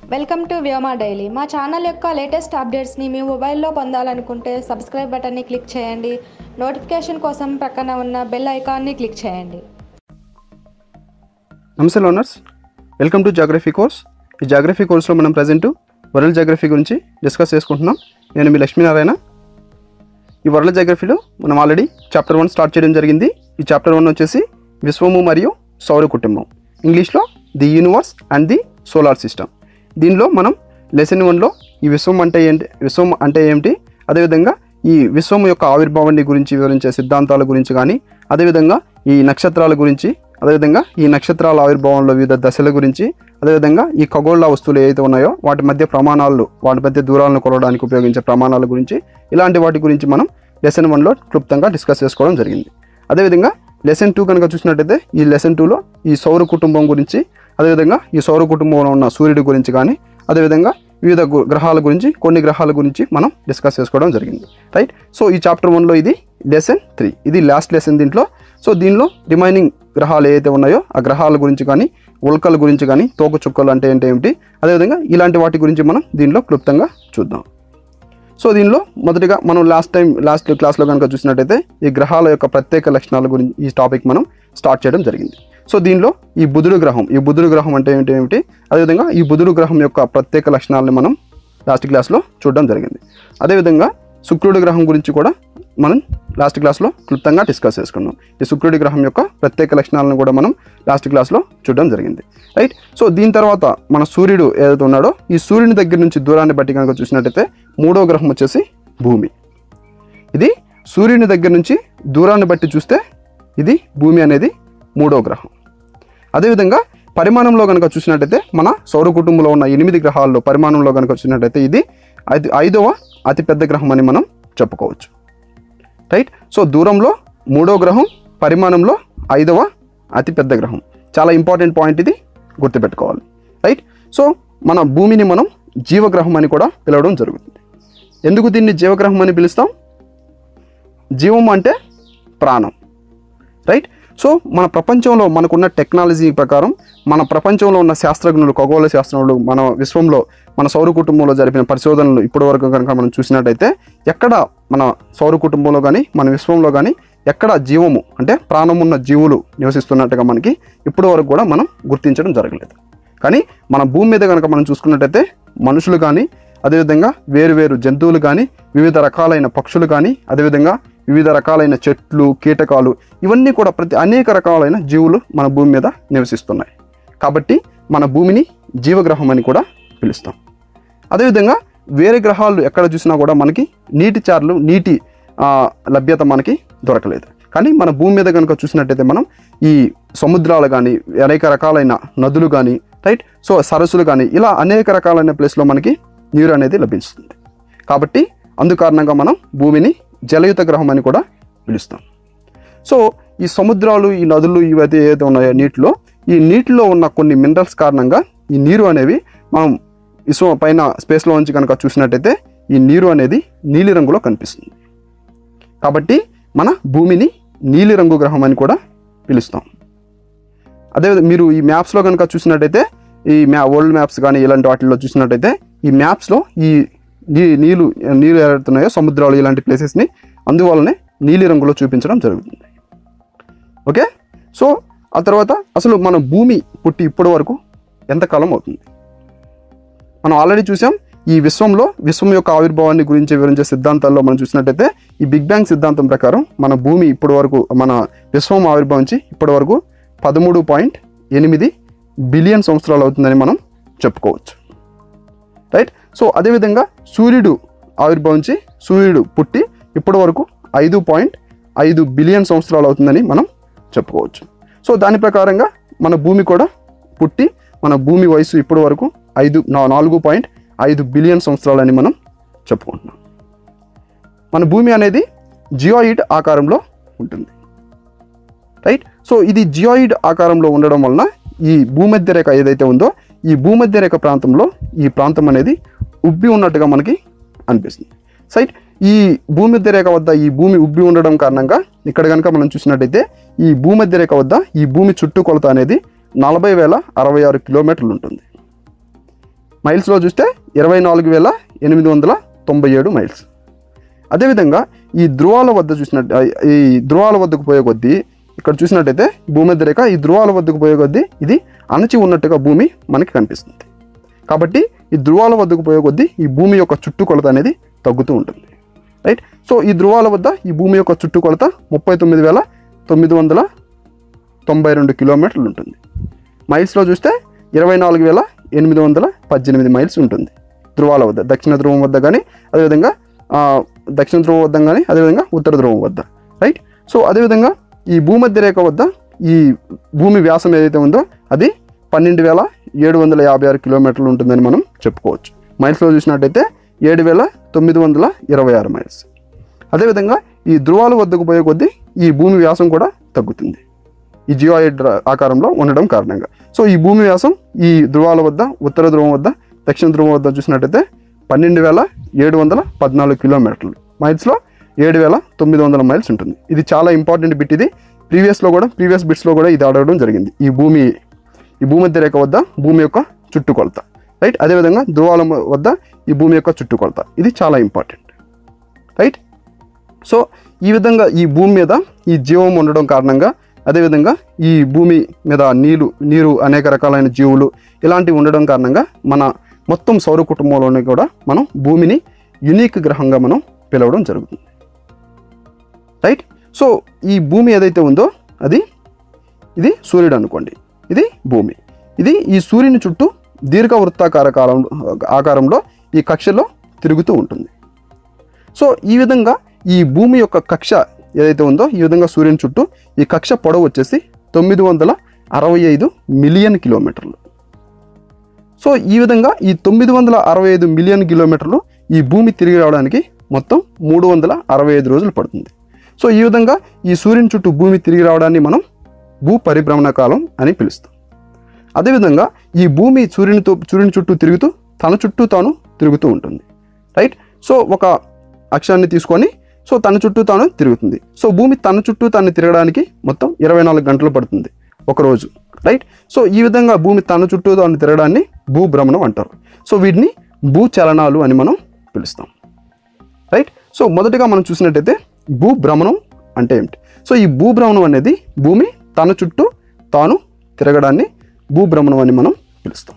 welcome to Vyoma daily మా channel యొక్క latest అప్డేట్స్ని మీ మొబైల్లో పొందాలనుకుంటే సబ్స్క్రైబ్ బటన్ని క్లిక్ చేయండి నోటిఫికేషన్ కోసం ప్రక్కన ఉన్న బెల్ ఐకాన్ని క్లిక్ చేయండి నమస్తే learners welcome to geography course ఈ జాగ్రఫీ కోర్స్లో మనం ప్రజెంట్ వరల్డ్ జాగ్రఫీ గురించి డిస్కస్ చేసుకుంటున్నాం నేను మీ లక్ష్మీనారాయణ ఈ వరల్డ్ జాగ్రఫీలో మనం ఆల్రెడీ చాప్టర్ వన్ స్టార్ట్ చేయడం జరిగింది ఈ చాప్టర్ వన్ వచ్చేసి విశ్వము మరియు సౌర కుటుంబం ఇంగ్లీష్లో the universe and the solar system దీనిలో మనం లెసన్ వన్లో ఈ విశ్వం అంటే ఏంటి విశ్వం అంటే ఏమిటి అదేవిధంగా ఈ విశ్వం యొక్క ఆవిర్భావాన్ని గురించి వివరించే సిద్ధాంతాల గురించి కానీ అదేవిధంగా ఈ నక్షత్రాల గురించి అదేవిధంగా ఈ నక్షత్రాల ఆవిర్భావంలో వివిధ దశల గురించి అదేవిధంగా ఈ ఖగోళ వస్తువులు ఏవైతే ఉన్నాయో వాటి మధ్య ప్రమాణాలు వాటి మధ్య దూరాలను కొలవడానికి ఉపయోగించే ప్రమాణాల గురించి ఇలాంటి వాటి గురించి మనం లెసన్ వన్లో క్లుప్తంగా డిస్కస్ చేసుకోవడం జరిగింది అదేవిధంగా లెసన్ టూ కనుక చూసినట్టయితే ఈ లెసన్ టూలో ఈ సౌర కుటుంబం గురించి అదేవిధంగా ఈ సౌర కుటుంబంలో ఉన్న సూర్యుడి గురించి కానీ అదేవిధంగా వివిధ గు- గ్రహాల గురించి కొన్ని గ్రహాల గురించి మనం డిస్కస్ చేసుకోవడం జరిగింది రైట్ సో ఈ చాప్టర్ వన్లో ఇది లెసన్ త్రీ ఇది లాస్ట్ లెసన్ దీంట్లో సో దీనిలో రిమైనింగ్ గ్రహాలు ఏవైతే ఉన్నాయో ఆ గ్రహాల గురించి కానీ ఉల్కల గురించి కానీ తోక చుక్కలు అంటే ఏంటి ఏమిటి అదేవిధంగా ఇలాంటి వాటి గురించి మనం దీనిలో క్లుప్తంగా చూద్దాం సో దీనిలో మొదటిగా మనం లాస్ట్ టైం లాస్ట్ క్లాస్లో కనుక చూసినట్టయితే ఈ గ్రహాల యొక్క ప్రత్యేక లక్షణాల గురించి ఈ టాపిక్ మనం స్టార్ట్ చేయడం జరిగింది సో దీనిలో ఈ బుధుడు గ్రహం ఈ బుధుడు గ్రహం అంటే ఏమిటి ఏమిటి అదేవిధంగా ఈ బుధుడు గ్రహం యొక్క ప్రత్యేక లక్షణాలను మనం లాస్ట్ క్లాస్లో చూడడం జరిగింది అదేవిధంగా శుక్రుడి గ్రహం గురించి కూడా మనం లాస్ట్ క్లాస్లో క్లుప్తంగా డిస్కస్ చేసుకున్నాం ఈ శుక్రుడి గ్రహం యొక్క ప్రత్యేక లక్షణాలను కూడా మనం లాస్ట్ క్లాస్లో చూడడం జరిగింది రైట్ సో దీని తర్వాత మన సూర్యుడు ఏదైతే ఉన్నాడో ఈ సూర్యుని దగ్గర నుంచి దూరాన్ని బట్టి కనుక చూసినట్టయితే మూడో గ్రహం వచ్చేసి భూమి ఇది సూర్యుని దగ్గర నుంచి దూరాన్ని బట్టి చూస్తే ఇది భూమి అనేది మూడో గ్రహం అదేవిధంగా పరిమాణంలో కనుక చూసినట్టయితే మన సౌర కుటుంబంలో ఉన్న ఎనిమిది గ్రహాల్లో పరిమాణంలో కనుక చూసినట్టయితే ఇది ఐదు ఐదవ అతిపెద్ద గ్రహం అని మనం చెప్పుకోవచ్చు రైట్ సో దూరంలో మూడో గ్రహం పరిమాణంలో ఐదవ అతిపెద్ద గ్రహం చాలా ఇంపార్టెంట్ పాయింట్ ఇది గుర్తుపెట్టుకోవాలి రైట్ సో మన భూమిని మనం జీవగ్రహం అని కూడా పిలవడం జరుగుతుంది ఎందుకు దీన్ని జీవగ్రహం అని పిలుస్తాం జీవం అంటే ప్రాణం రైట్ సో మన ప్రపంచంలో మనకున్న టెక్నాలజీ ప్రకారం మన ప్రపంచంలో ఉన్న శాస్త్రజ్ఞులు ఖగోళ శాస్త్రజ్ఞులు మన విశ్వంలో మన సౌర కుటుంబంలో జరిపిన పరిశోధనలు ఇప్పటి వరకు కనుక మనం చూసినట్టయితే ఎక్కడ మన సౌర కుటుంబంలో కానీ మన విశ్వంలో కానీ ఎక్కడ జీవము అంటే ప్రాణం ఉన్న జీవులు నివసిస్తున్నట్టుగా మనకి ఇప్పటి వరకు కూడా మనం గుర్తించడం జరగలేదు కానీ మన భూమి మీద కనుక మనం చూసుకున్నట్టయితే మనుషులు కానీ అదేవిధంగా వేరు వేరు జంతువులు కానీ వివిధ రకాలైన పక్షులు కానీ అదేవిధంగా వివిధ రకాలైన చెట్లు కీటకాలు ఇవన్నీ కూడా ప్రతి అనేక రకాలైన జీవులు మన భూమి మీద నివసిస్తున్నాయి కాబట్టి మన భూమిని జీవగ్రహం అని కూడా పిలుస్తాం అదేవిధంగా వేరే గ్రహాలు ఎక్కడ చూసినా కూడా మనకి నీటి చార్లు నీటి ఆ, లభ్యత మనకి దొరకలేదు కానీ మన భూమి మీద కనుక చూసినట్టయితే మనం ఈ సముద్రాలు కానీ అనేక రకాలైన నదులు కానీ రైట్ సో సరస్సులు కానీ ఇలా అనేక రకాలైన ప్లేస్లో మనకి నీరు అనేది లభిస్తుంది కాబట్టి అందుకారణంగా మనం భూమిని జలయుత గ్రహం అని కూడా పిలుస్తాం సో ఈ సముద్రాలు ఈ నదులు ఇవైతే ఏదైతే ఉన్నాయో నీటిలో ఈ నీటిలో ఉన్న కొన్ని మినరల్స్ కారణంగా ఈ నీరు అనేవి మనం విశ్వం పైన స్పేస్లో నుంచి కనుక చూసినట్టయితే ఈ నీరు అనేది నీలి రంగులో కనిపిస్తుంది కాబట్టి మన భూమిని నీలిరంగు గ్రహం అని కూడా పిలుస్తాం అదేవిధంగా మీరు ఈ మ్యాప్స్లో కనుక చూసినట్టయితే ఈ మ్యా వరల్డ్ మ్యాప్స్ కానీ ఇలాంటి వాటిల్లో చూసినట్టయితే ఈ మ్యాప్స్లో ఈ నీ నీళ్ళు నీళ్ళు ఏడుతున్నాయో సముద్రాలు ఇలాంటి ప్లేసెస్ని అందువల్లనే నీలి రంగులో చూపించడం జరుగుతుంది ఓకే సో ఆ తర్వాత అసలు మన భూమి పుట్టి ఇప్పటి వరకు ఎంతకాలం అవుతుంది మనం ఆల్రెడీ చూసాం ఈ విశ్వంలో విశ్వం యొక్క ఆవిర్భావాన్ని గురించి వివరించే సిద్ధాంతాల్లో మనం చూసినట్టయితే ఈ బిగ్ బ్యాంగ్ సిద్ధాంతం ప్రకారం మన భూమి ఇప్పటి వరకు మన విశ్వం ఆవిర్భవించి ఇప్పటి వరకు పదమూడు పాయింట్ ఎనిమిది బిలియన్ సంవత్సరాలు అవుతుందని మనం చెప్పుకోవచ్చు రైట్ సో అదేవిధంగా సూర్యుడు ఆవిర్భవించి సూర్యుడు పుట్టి ఇప్పటి వరకు ఐదు పాయింట్ ఐదు బిలియన్ సంవత్సరాలు అవుతుందని మనం చెప్పుకోవచ్చు సో దాని ప్రకారంగా మన భూమి కూడా పుట్టి మన భూమి వయసు ఇప్పటి వరకు ఐదు నా- నాలుగు పాయింట్ ఐదు బిలియన్ సంవత్సరాలని మనం చెప్పుకుంటున్నాం మన భూమి అనేది జియోయిడ్ ఆకారంలో ఉంటుంది రైట్ సో ఇది జియోయిడ్ ఆకారంలో ఉండడం వలన ఈ భూమధ్య రేఖ ఏదైతే ఉందో ఈ భూమధ్య రేఖ ప్రాంతంలో ఈ ప్రాంతం అనేది ఉబ్బి ఉన్నట్టుగా మనకి అనిపిస్తుంది సైట్ ఈ భూమధ్య రేఖ వద్ద ఈ భూమి ఉబ్బి ఉండడం కారణంగా ఇక్కడ కనుక మనం చూసినట్టయితే ఈ భూమధ్య రేఖ వద్ద ఈ భూమి చుట్టుకొలత అనేది నలభై వేల అరవై ఆరు కిలోమీటర్లు ఉంటుంది మైల్స్లో చూస్తే ఇరవై నాలుగు వేల ఎనిమిది వందల తొంభై ఏడు మైల్స్ అదేవిధంగా ఈ ధ్రువాల వద్ద చూసినట్టు ఈ ధ్రువాల వద్దకు పోయే కొద్దీ ఇక్కడ చూసినట్టయితే భూమధ్య రేఖ ఈ ధ్రువాల వద్దకు పోయే కొద్దీ ఇది అణచి ఉన్నట్టుగా భూమి మనకి కనిపిస్తుంది కాబట్టి ఈ ధ్రువాల వద్దకు పోయే కొద్దీ ఈ భూమి యొక్క చుట్టుకొలత అనేది తగ్గుతూ ఉంటుంది రైట్ సో ఈ ధ్రువాల వద్ద ఈ భూమి యొక్క చుట్టుకొలత ముప్పై తొమ్మిది వేల తొమ్మిది వందల తొంభై రెండు కిలోమీటర్లు ఉంటుంది మైల్స్లో చూస్తే ఇరవై నాలుగు వేల ఎనిమిది వందల పద్దెనిమిది మైల్స్ ఉంటుంది ధ్రువాల వద్ద దక్షిణ ధ్రువం వద్ద కానీ అదేవిధంగా ఆ, దక్షిణ ధ్రువం వద్ద కానీ అదేవిధంగా ఉత్తర ధ్రువం వద్ద రైట్ సో అదేవిధంగా ఈ భూమధ్య రేఖ వద్ద ఈ భూమి వ్యాసం ఏదైతే ఉందో అది పన్నెండు వేల ఏడు వందల యాభై ఆరు కిలోమీటర్లు ఉంటుందని మనం చెప్పుకోవచ్చు మైల్స్లో చూసినట్టయితే ఏడు వేల తొమ్మిది వందల ఇరవై ఆరు మైల్స్ అదేవిధంగా ఈ ధ్రువాల వద్దకు పోయే కొద్దీ ఈ భూమి వ్యాసం కూడా తగ్గుతుంది ఈ జియోయిడ్ ఆకారంలో ఉండడం కారణంగా సో ఈ భూమి వ్యాసం ఈ ధ్రువాల వద్ద ఉత్తర ధ్రువం వద్ద దక్షిణ ధ్రువం వద్ద చూసినట్టయితే పన్నెండు వేల ఏడు వందల పద్నాలుగు కిలోమీటర్లు మైల్స్లో ఏడు వేల తొమ్మిది వందల మైల్స్ ఉంటుంది ఇది చాలా ఇంపార్టెంట్ బిట్ ఇది ప్రీవియస్లో కూడా ప్రీవియస్ బిట్స్లో కూడా ఇది అడగడం జరిగింది ఈ భూమి ఈ భూమధ్య రేఖ వద్ద భూమి యొక్క చుట్టుకొలత రైట్ అదేవిధంగా ధ్రువాల వద్ద ఈ భూమి యొక్క చుట్టుకొలత ఇది చాలా ఇంపార్టెంట్ రైట్ సో ఈ విధంగా ఈ భూమి మీద ఈ జీవం ఉండడం కారణంగా అదేవిధంగా ఈ భూమి మీద నీరు నీరు అనేక రకాలైన జీవులు ఇలాంటివి ఉండడం కారణంగా మన మొత్తం సౌర కుటుంబంలోనే కూడా మనం భూమిని యునీక్ గ్రహంగా మనం పిలవడం జరుగుతుంది రైట్ సో ఈ భూమి ఏదైతే ఉందో అది ఇది సూర్యుడు అనుకోండి ఇది భూమి ఇది ఈ సూర్యుని చుట్టూ దీర్ఘ వృత్తాకార కాలం ఆకారంలో ఈ కక్షలో తిరుగుతూ ఉంటుంది సో ఈ విధంగా ఈ భూమి యొక్క కక్ష ఏదైతే ఉందో ఈ విధంగా సూర్యుని చుట్టూ ఈ కక్ష పొడవు వచ్చేసి తొమ్మిది వందల అరవై ఐదు మిలియన్ కిలోమీటర్లు సో ఈ విధంగా ఈ తొమ్మిది వందల అరవై ఐదు మిలియన్ కిలోమీటర్లు ఈ భూమి తిరిగి రావడానికి మొత్తం మూడు వందల అరవై ఐదు రోజులు పడుతుంది సో ఈ విధంగా ఈ సూర్యుని చుట్టూ భూమి తిరిగి రావడాన్ని మనం భూ పరిభ్రమణ కాలం అని పిలుస్తాం అదేవిధంగా ఈ భూమి సూర్యునితో సూర్యుని చుట్టూ తిరుగుతూ తన చుట్టూ తాను తిరుగుతూ ఉంటుంది రైట్ సో ఒక అక్షాన్ని తీసుకొని సో తన చుట్టూ తాను తిరుగుతుంది సో భూమి తన చుట్టూ తాను తిరగడానికి మొత్తం ఇరవై నాలుగు గంటలు పడుతుంది ఒక రోజు రైట్ సో ఈ విధంగా భూమి తన చుట్టూ తాను తిరగడాన్ని భూభ్రమణం అంటారు సో వీటిని భూచలనాలు అని మనం పిలుస్తాం రైట్ సో మొదటిగా మనం చూసినట్టయితే భూభ్రమణం అంటే ఏమిటి సో ఈ భూభ్రమణం అనేది భూమి తన చుట్టూ తాను తిరగడాన్ని భూభ్రమణం అని మనం పిలుస్తాం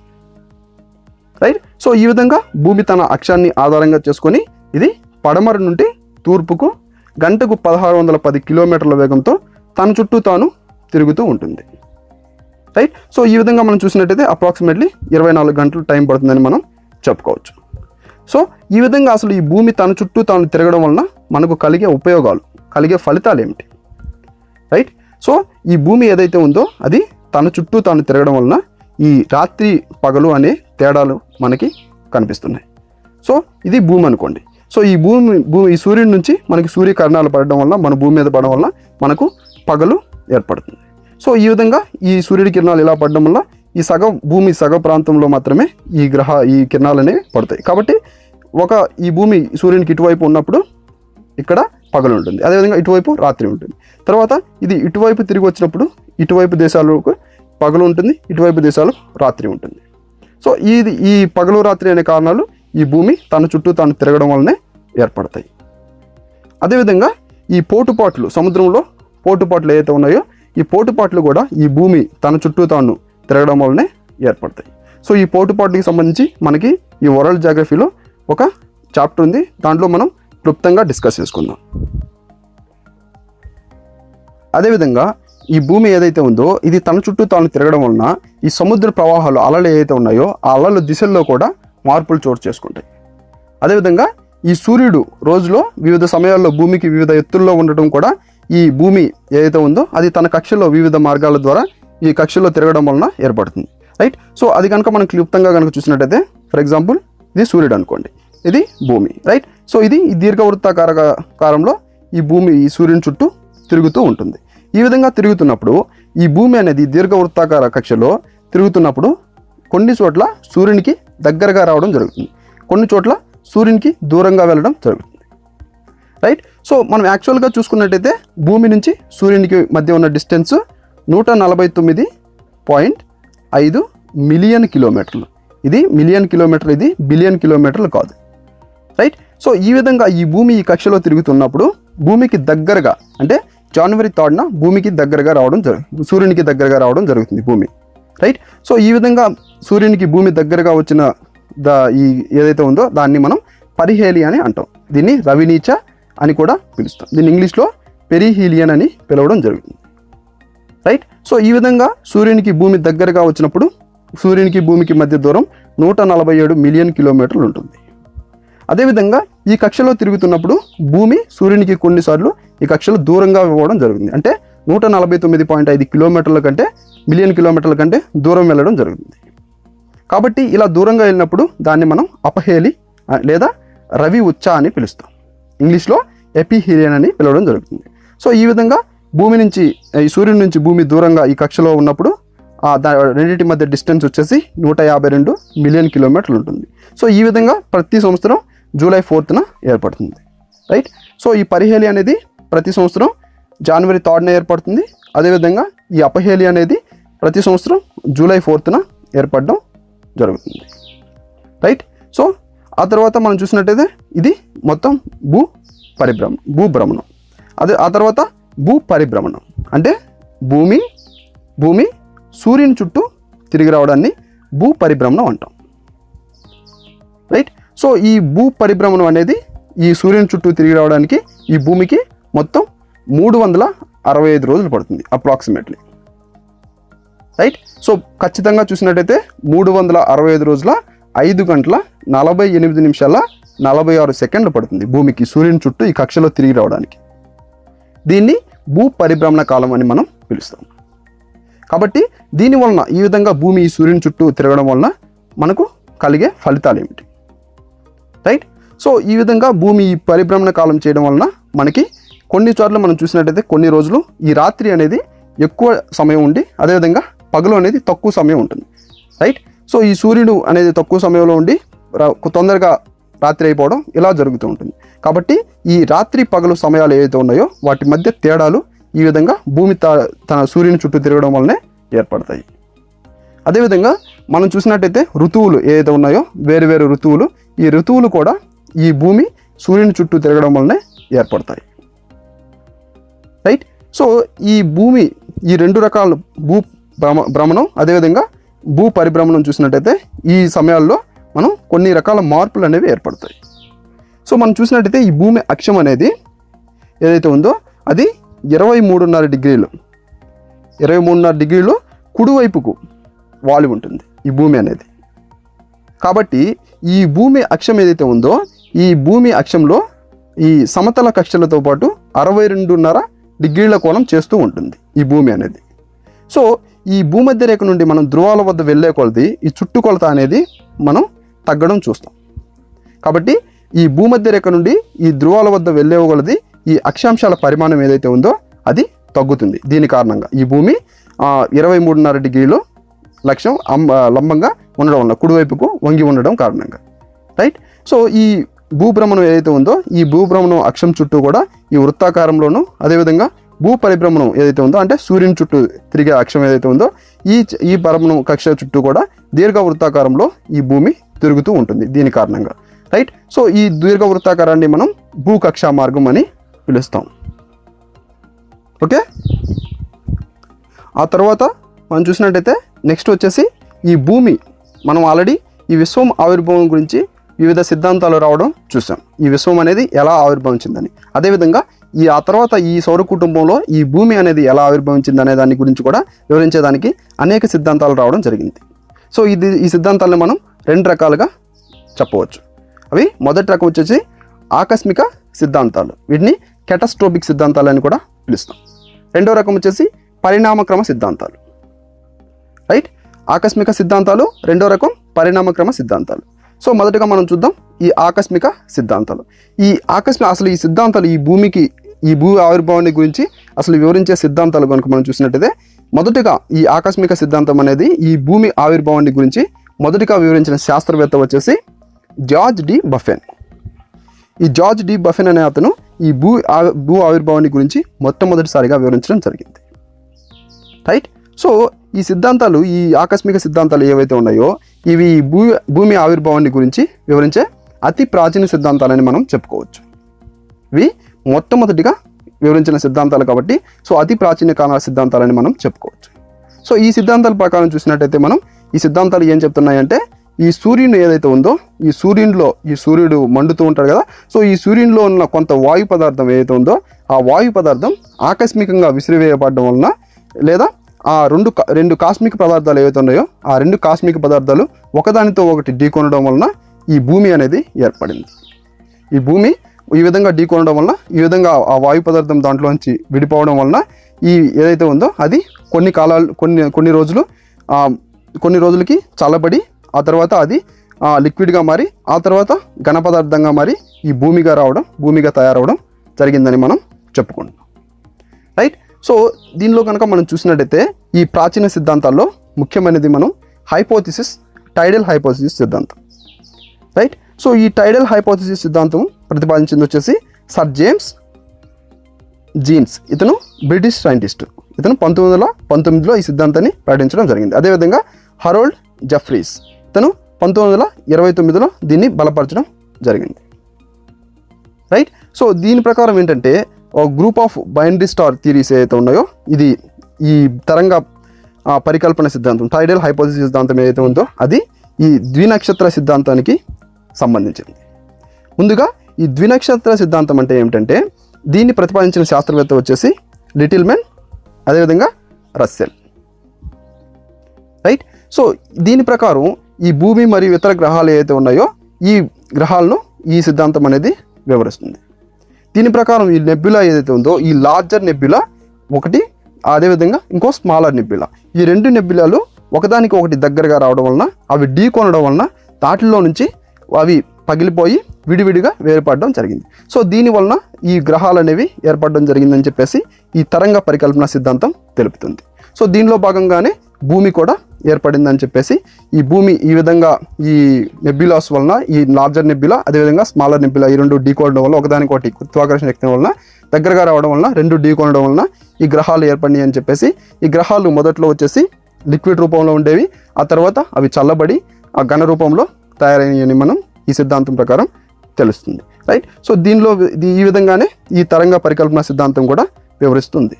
రైట్ సో ఈ విధంగా భూమి తన అక్షాన్ని ఆధారంగా చేసుకొని ఇది పడమర నుండి తూర్పుకు గంటకు పదహారు వందల పది కిలోమీటర్ల వేగంతో తన చుట్టూ తాను తిరుగుతూ ఉంటుంది రైట్ సో ఈ విధంగా మనం చూసినట్టయితే అప్రాక్సిమేట్లీ ఇరవై నాలుగు గంటలు టైం పడుతుందని మనం చెప్పుకోవచ్చు సో ఈ విధంగా అసలు ఈ భూమి తన చుట్టూ తాను తిరగడం వలన మనకు కలిగే ఉపయోగాలు కలిగే ఫలితాలు ఏమిటి రైట్ సో ఈ భూమి ఏదైతే ఉందో అది తన చుట్టూ తాను తిరగడం వలన ఈ రాత్రి పగలు అనే తేడాలు మనకి కనిపిస్తున్నాయి సో ఇది భూమి అనుకోండి సో ఈ భూమి భూమి ఈ సూర్యుడి నుంచి మనకి సూర్యకిరణాలు పడడం వల్ల మన భూమి మీద పడడం వల్ల మనకు పగలు ఏర్పడుతుంది సో ఈ విధంగా ఈ సూర్యుడి కిరణాలు ఇలా పడడం వల్ల ఈ సగ భూమి సగ ప్రాంతంలో మాత్రమే ఈ గ్రహ ఈ కిరణాలు అనేవి పడతాయి కాబట్టి ఒక ఈ భూమి సూర్యునికి ఇటువైపు ఉన్నప్పుడు ఇక్కడ పగలు ఉంటుంది అదేవిధంగా ఇటువైపు రాత్రి ఉంటుంది తర్వాత ఇది ఇటువైపు తిరిగి వచ్చినప్పుడు ఇటువైపు దేశాలకు పగలు ఉంటుంది ఇటువైపు దేశాలకు రాత్రి ఉంటుంది సో ఇది ఈ పగలు రాత్రి అనే కారణాలు ఈ భూమి తన చుట్టూ తాను తిరగడం వల్లనే ఏర్పడతాయి అదేవిధంగా ఈ పోటుపాట్లు సముద్రంలో పోటుపాట్లు ఏవైతే ఉన్నాయో ఈ పోటుపాట్లు కూడా ఈ భూమి తన చుట్టూ తాను తిరగడం వల్లనే ఏర్పడతాయి సో ఈ పోటుపాట్లకి సంబంధించి మనకి ఈ వరల్డ్ జాగ్రఫీలో ఒక చాప్టర్ ఉంది దాంట్లో మనం క్లుప్తంగా డిస్కస్ చేసుకుందాం అదేవిధంగా ఈ భూమి ఏదైతే ఉందో ఇది తన చుట్టూ తాను తిరగడం వలన ఈ సముద్ర ప్రవాహాలు అలలు ఏవైతే ఉన్నాయో ఆ అలల దిశల్లో కూడా మార్పులు చోటు చేసుకుంటాయి అదేవిధంగా ఈ సూర్యుడు రోజులో వివిధ సమయాల్లో భూమికి వివిధ ఎత్తుల్లో ఉండటం కూడా ఈ భూమి ఏదైతే ఉందో అది తన కక్షలో వివిధ మార్గాల ద్వారా ఈ కక్షలో తిరగడం వలన ఏర్పడుతుంది రైట్ సో అది కనుక మనం క్లుప్తంగా కనుక చూసినట్టయితే ఫర్ ఎగ్జాంపుల్ ఇది సూర్యుడు అనుకోండి ఇది భూమి రైట్ సో ఇది ఈ దీర్ఘవృత్తాకార కారంలో ఈ భూమి ఈ సూర్యుని చుట్టూ తిరుగుతూ ఉంటుంది ఈ విధంగా తిరుగుతున్నప్పుడు ఈ భూమి అనేది దీర్ఘవృత్తాకార కక్షలో తిరుగుతున్నప్పుడు కొన్ని చోట్ల సూర్యునికి దగ్గరగా రావడం జరుగుతుంది కొన్ని చోట్ల సూర్యునికి దూరంగా వెళ్ళడం జరుగుతుంది రైట్ సో మనం యాక్చువల్గా చూసుకున్నట్టయితే భూమి నుంచి సూర్యునికి మధ్య ఉన్న డిస్టెన్స్ నూట నలభై తొమ్మిది పాయింట్ ఐదు మిలియన్ కిలోమీటర్లు ఇది మిలియన్ కిలోమీటర్ ఇది బిలియన్ కిలోమీటర్లు కాదు రైట్ సో ఈ విధంగా ఈ భూమి ఈ కక్షలో తిరుగుతున్నప్పుడు భూమికి దగ్గరగా అంటే జనవరి థర్డ్న భూమికి దగ్గరగా రావడం జరుగుతుంది సూర్యునికి దగ్గరగా రావడం జరుగుతుంది భూమి రైట్ సో ఈ విధంగా సూర్యునికి భూమి దగ్గరగా వచ్చిన ద ఈ ఏదైతే ఉందో దాన్ని మనం పరిహేలి అని అంటాం దీన్ని రవినీచ అని కూడా పిలుస్తాం దీన్ని ఇంగ్లీష్లో పెరిహీలియన్ అని పిలవడం జరుగుతుంది రైట్ సో ఈ విధంగా సూర్యునికి భూమి దగ్గరగా వచ్చినప్పుడు సూర్యునికి భూమికి మధ్య దూరం నూట నలభై ఏడు మిలియన్ కిలోమీటర్లు ఉంటుంది అదేవిధంగా ఈ కక్షలో తిరుగుతున్నప్పుడు భూమి సూర్యునికి కొన్నిసార్లు ఈ కక్షలో దూరంగా ఇవ్వడం జరుగుతుంది అంటే నూట నలభై తొమ్మిది పాయింట్ ఐదు కిలోమీటర్ల కంటే మిలియన్ కిలోమీటర్ల కంటే దూరం వెళ్ళడం జరుగుతుంది కాబట్టి ఇలా దూరంగా వెళ్ళినప్పుడు దాన్ని మనం అపహేలి ఆ, లేదా రవి ఉచ్చ అని పిలుస్తాం ఇంగ్లీష్లో ఎపిహీలియన్ అని పిలవడం జరుగుతుంది సో ఈ విధంగా భూమి నుంచి ఈ సూర్యుడి నుంచి భూమి దూరంగా ఈ కక్షలో ఉన్నప్పుడు ఆ దా రెండింటి మధ్య డిస్టెన్స్ వచ్చేసి నూట యాభై రెండు మిలియన్ కిలోమీటర్లు ఉంటుంది సో ఈ విధంగా ప్రతి సంవత్సరం జూలై ఫోర్త్న ఏర్పడుతుంది రైట్ సో ఈ పరిహేలి అనేది ప్రతి సంవత్సరం జనవరి థర్డ్న ఏర్పడుతుంది అదేవిధంగా ఈ అపహేలి అనేది ప్రతి సంవత్సరం జూలై ఫోర్త్న ఏర్పడడం జరుగుతుంది రైట్ సో ఆ తర్వాత మనం చూసినట్టయితే ఇది మొత్తం భూ పరిభ్రమణం భూభ్రమణం అదే ఆ తర్వాత భూ పరిభ్రమణం అంటే భూమి భూమి సూర్యుని చుట్టూ తిరిగి రావడాన్ని భూ పరిభ్రమణం అంటాం రైట్ సో ఈ భూ పరిభ్రమణం అనేది ఈ సూర్యుని చుట్టూ తిరిగి రావడానికి ఈ భూమికి మొత్తం మూడు వందల అరవై ఐదు రోజులు పడుతుంది అప్రాక్సిమేట్లీ రైట్ సో ఖచ్చితంగా చూసినట్టయితే మూడు వందల అరవై ఐదు రోజుల ఐదు గంటల నలభై ఎనిమిది నిమిషాల నలభై ఆరు సెకండ్లు పడుతుంది భూమికి సూర్యుని చుట్టూ ఈ కక్షలో తిరిగి రావడానికి దీన్ని భూ పరిభ్రమణ కాలం అని మనం పిలుస్తాం కాబట్టి దీని వలన ఈ విధంగా భూమి ఈ సూర్యుని చుట్టూ తిరగడం వలన మనకు కలిగే ఫలితాలు ఏమిటి రైట్ సో ఈ విధంగా భూమి ఈ పరిభ్రమణ కాలం చేయడం వలన మనకి కొన్ని చోట్ల మనం చూసినట్టయితే కొన్ని రోజులు ఈ రాత్రి అనేది ఎక్కువ సమయం ఉండి అదేవిధంగా పగలు అనేది తక్కువ సమయం ఉంటుంది రైట్ సో ఈ సూర్యుడు అనేది తక్కువ సమయంలో ఉండి రా- తొందరగా రాత్రి అయిపోవడం ఇలా జరుగుతూ ఉంటుంది కాబట్టి ఈ రాత్రి పగలు సమయాలు ఏవైతే ఉన్నాయో వాటి మధ్య తేడాలు ఈ విధంగా భూమి త- తన సూర్యుని చుట్టూ తిరగడం వల్లనే ఏర్పడతాయి అదేవిధంగా మనం చూసినట్టయితే ఋతువులు ఏదైతే ఉన్నాయో వేరు వేరు ఋతువులు ఈ ఋతువులు కూడా ఈ భూమి సూర్యుని చుట్టూ తిరగడం వల్లనే ఏర్పడతాయి రైట్ సో ఈ భూమి ఈ రెండు రకాల భూ భ్రమ భ్రమణం అదేవిధంగా భూ పరిభ్రమణం చూసినట్టయితే ఈ సమయాల్లో మనం కొన్ని రకాల మార్పులు అనేవి ఏర్పడతాయి సో మనం చూసినట్టయితే ఈ భూమి అక్షం అనేది ఏదైతే ఉందో అది ఇరవై మూడున్నర డిగ్రీలు ఇరవై మూడున్నర డిగ్రీలు కుడివైపుకు వాలి ఉంటుంది ఈ భూమి అనేది కాబట్టి ఈ భూమి అక్షం ఏదైతే ఉందో ఈ భూమి అక్షంలో ఈ సమతల కక్షలతో పాటు అరవై రెండున్నర డిగ్రీల కోణం చేస్తూ ఉంటుంది ఈ భూమి అనేది సో ఈ భూమధ్య రేఖ నుండి మనం ధ్రువాల వద్ద వెళ్ళే కొలది ఈ చుట్టుకొలత అనేది మనం తగ్గడం చూస్తాం కాబట్టి ఈ భూమధ్య రేఖ నుండి ఈ ధ్రువాల వద్ద వెళ్ళే కొలది ఈ అక్షాంశాల పరిమాణం ఏదైతే ఉందో అది తగ్గుతుంది దీని కారణంగా ఈ భూమి ఇరవై మూడున్నర డిగ్రీలో లక్ష్యం అం- ఆ, లంబంగా ఉండడం వల్ల కుడివైపుకు వంగి ఉండడం కారణంగా రైట్ సో ఈ భూభ్రమణం ఏదైతే ఉందో ఈ భూభ్రమణం అక్షం చుట్టూ కూడా ఈ వృత్తాకారంలోను అదేవిధంగా భూ పరిభ్రమణం ఏదైతే ఉందో అంటే సూర్యుని చుట్టూ తిరిగే అక్షం ఏదైతే ఉందో ఈ చ- ఈ భ్రమణం కక్ష చుట్టూ కూడా దీర్ఘ వృత్తాకారంలో ఈ భూమి తిరుగుతూ ఉంటుంది దీని కారణంగా రైట్ సో ఈ దీర్ఘ వృత్తాకారాన్ని మనం భూకక్షా మార్గం అని పిలుస్తాం ఓకే ఆ తర్వాత మనం చూసినట్టయితే నెక్స్ట్ వచ్చేసి ఈ భూమి మనం ఆల్రెడీ ఈ విశ్వం ఆవిర్భావం గురించి వివిధ సిద్ధాంతాలు రావడం చూసాం ఈ విశ్వం అనేది ఎలా ఆవిర్భవించిందని అదేవిధంగా ఈ ఆ తర్వాత ఈ సౌర కుటుంబంలో ఈ భూమి అనేది ఎలా ఆవిర్భవించింది అనే దాని గురించి కూడా వివరించేదానికి అనేక సిద్ధాంతాలు రావడం జరిగింది సో ఇది ఈ సిద్ధాంతాలను మనం రెండు రకాలుగా చెప్పవచ్చు అవి మొదటి రకం వచ్చేసి ఆకస్మిక సిద్ధాంతాలు వీటిని కెటస్ట్రోపిక్ సిద్ధాంతాలు అని కూడా పిలుస్తాం రెండో రకం వచ్చేసి పరిణామక్రమ సిద్ధాంతాలు రైట్ ఆకస్మిక సిద్ధాంతాలు రెండో రకం పరిణామక్రమ సిద్ధాంతాలు సో మొదటగా మనం చూద్దాం ఈ ఆకస్మిక సిద్ధాంతాలు ఈ ఆకస్మిక అసలు ఈ సిద్ధాంతాలు ఈ భూమికి ఈ భూ ఆవిర్భావాన్ని గురించి అసలు వివరించే సిద్ధాంతాలు కనుక మనం చూసినట్టయితే మొదటగా ఈ ఆకస్మిక సిద్ధాంతం అనేది ఈ భూమి ఆవిర్భావాన్ని గురించి మొదటిగా వివరించిన శాస్త్రవేత్త వచ్చేసి జార్జ్ డి బఫెన్ ఈ జార్జ్ డి బఫెన్ అనే అతను ఈ భూ ఆ- భూ ఆవిర్భావాన్ని గురించి మొట్టమొదటిసారిగా వివరించడం జరిగింది రైట్ సో ఈ సిద్ధాంతాలు ఈ ఆకస్మిక సిద్ధాంతాలు ఏవైతే ఉన్నాయో ఇవి భూ భూమి ఆవిర్భావాన్ని గురించి వివరించే అతి ప్రాచీన సిద్ధాంతాలని మనం చెప్పుకోవచ్చు ఇవి మొట్టమొదటిగా వివరించిన సిద్ధాంతాలు కాబట్టి సో అతి ప్రాచీన కాల సిద్ధాంతాలని మనం చెప్పుకోవచ్చు సో ఈ సిద్ధాంతాల ప్రకారం చూసినట్టయితే మనం ఈ సిద్ధాంతాలు ఏం చెప్తున్నాయంటే ఈ సూర్యుని ఏదైతే ఉందో ఈ సూర్యునిలో ఈ సూర్యుడు మండుతూ ఉంటాడు కదా సో ఈ సూర్యునిలో ఉన్న కొంత వాయు పదార్థం ఏదైతే ఉందో ఆ వాయు పదార్థం ఆకస్మికంగా విసిరివేయబడడం వలన లేదా ఆ రెండు కా- రెండు కాస్మిక్ పదార్థాలు ఏవైతే ఉన్నాయో ఆ రెండు కాస్మిక్ పదార్థాలు ఒకదానితో ఒకటి ఢీకొనడం వలన ఈ భూమి అనేది ఏర్పడింది ఈ భూమి ఈ విధంగా ఢీకొనడం వలన ఈ విధంగా ఆ వాయు పదార్థం దాంట్లోంచి విడిపోవడం వలన ఈ ఏదైతే ఉందో అది కొన్ని కాలాలు కొన్ని కొన్ని రోజులు ఆ, కొన్ని రోజులకి చల్లబడి ఆ తర్వాత అది ఆ, లిక్విడ్గా మారి ఆ తర్వాత ఘన పదార్థంగా మారి ఈ భూమిగా రావడం భూమిగా తయారవడం జరిగిందని మనం చెప్పుకుంటున్నాం రైట్ సో దీనిలో కనుక మనం చూసినట్టయితే ఈ ప్రాచీన సిద్ధాంతాల్లో ముఖ్యమైనది మనం హైపోథిసిస్ టైడల్ హైపోథిసిస్ సిద్ధాంతం రైట్ సో ఈ టైడల్ హైపోథిసిస్ సిద్ధాంతం ప్రతిపాదించింది వచ్చేసి సర్ జేమ్స్ జీన్స్ ఇతను బ్రిటిష్ సైంటిస్ట్ ఇతను పంతొమ్మిది వందల పంతొమ్మిదిలో ఈ సిద్ధాంతాన్ని ప్రకటించడం జరిగింది అదేవిధంగా హరోల్డ్ జఫ్రీస్ ఇతను పంతొమ్మిది వందల ఇరవై తొమ్మిదిలో దీన్ని బలపరచడం జరిగింది రైట్ సో దీని ప్రకారం ఏంటంటే ఒక group of binary star theories ఏదైతే ఉన్నాయో ఇది ఈ తరంగ ఆ, పరికల్పన సిద్ధాంతం టైడల్ హైపోథిసిస్ సిద్ధాంతం ఏదైతే ఉందో అది ఈ ద్వినక్షత్ర సిద్ధాంతానికి సంబంధించింది ముందుగా ఈ ద్వినక్షత్ర సిద్ధాంతం అంటే ఏమిటంటే దీన్ని ప్రతిపాదించిన శాస్త్రవేత్త వచ్చేసి లిటిల్ మెన్ అదేవిధంగా రస్సెల్ రైట్ సో దీని ప్రకారం ఈ భూమి మరియు ఇతర గ్రహాలు ఏవైతే ఉన్నాయో ఈ గ్రహాలను ఈ సిద్ధాంతం అనేది వివరిస్తుంది దీని ప్రకారం ఈ నెబ్యులా ఏదైతే ఉందో ఈ లార్జర్ నెబ్యులా ఒకటి అదేవిధంగా ఇంకో స్మాలర్ నెబ్యులా ఈ రెండు నెబ్యులాలు ఒకదానికి ఒకటి దగ్గరగా రావడం వలన అవి ఢీ కొనడం వలన వాటిల్లో నుంచి అవి పగిలిపోయి విడివిడిగా వేరుపడడం జరిగింది సో దీని వలన ఈ గ్రహాలు అనేవి ఏర్పడడం జరిగిందని చెప్పేసి ఈ తరంగ పరికల్పన సిద్ధాంతం తెలుపుతుంది సో దీనిలో భాగంగానే భూమి కూడా ఏర్పడిందని చెప్పేసి ఈ భూమి ఈ విధంగా ఈ నెబ్యులాస్ వలన ఈ లార్జర్ నెబ్యులా అదేవిధంగా స్మాలర్ నెబ్యులా ఈ రెండు ఢీకోవడం వల్ల ఒకదానికొకటి గురుత్వాకర్షణ శక్తి వలన దగ్గరగా రావడం వలన రెండు ఢీకొనడం వలన ఈ గ్రహాలు ఏర్పడినాయి అని చెప్పేసి ఈ గ్రహాలు మొదట్లో వచ్చేసి లిక్విడ్ రూపంలో ఉండేవి ఆ తర్వాత అవి చల్లబడి ఆ ఘన రూపంలో తయారైనవి మనం ఈ సిద్ధాంతం ప్రకారం తెలుస్తుంది రైట్ సో దీనిలో ఇది ఈ విధంగానే ఈ తరంగ పరికల్పన సిద్ధాంతం కూడా వివరిస్తుంది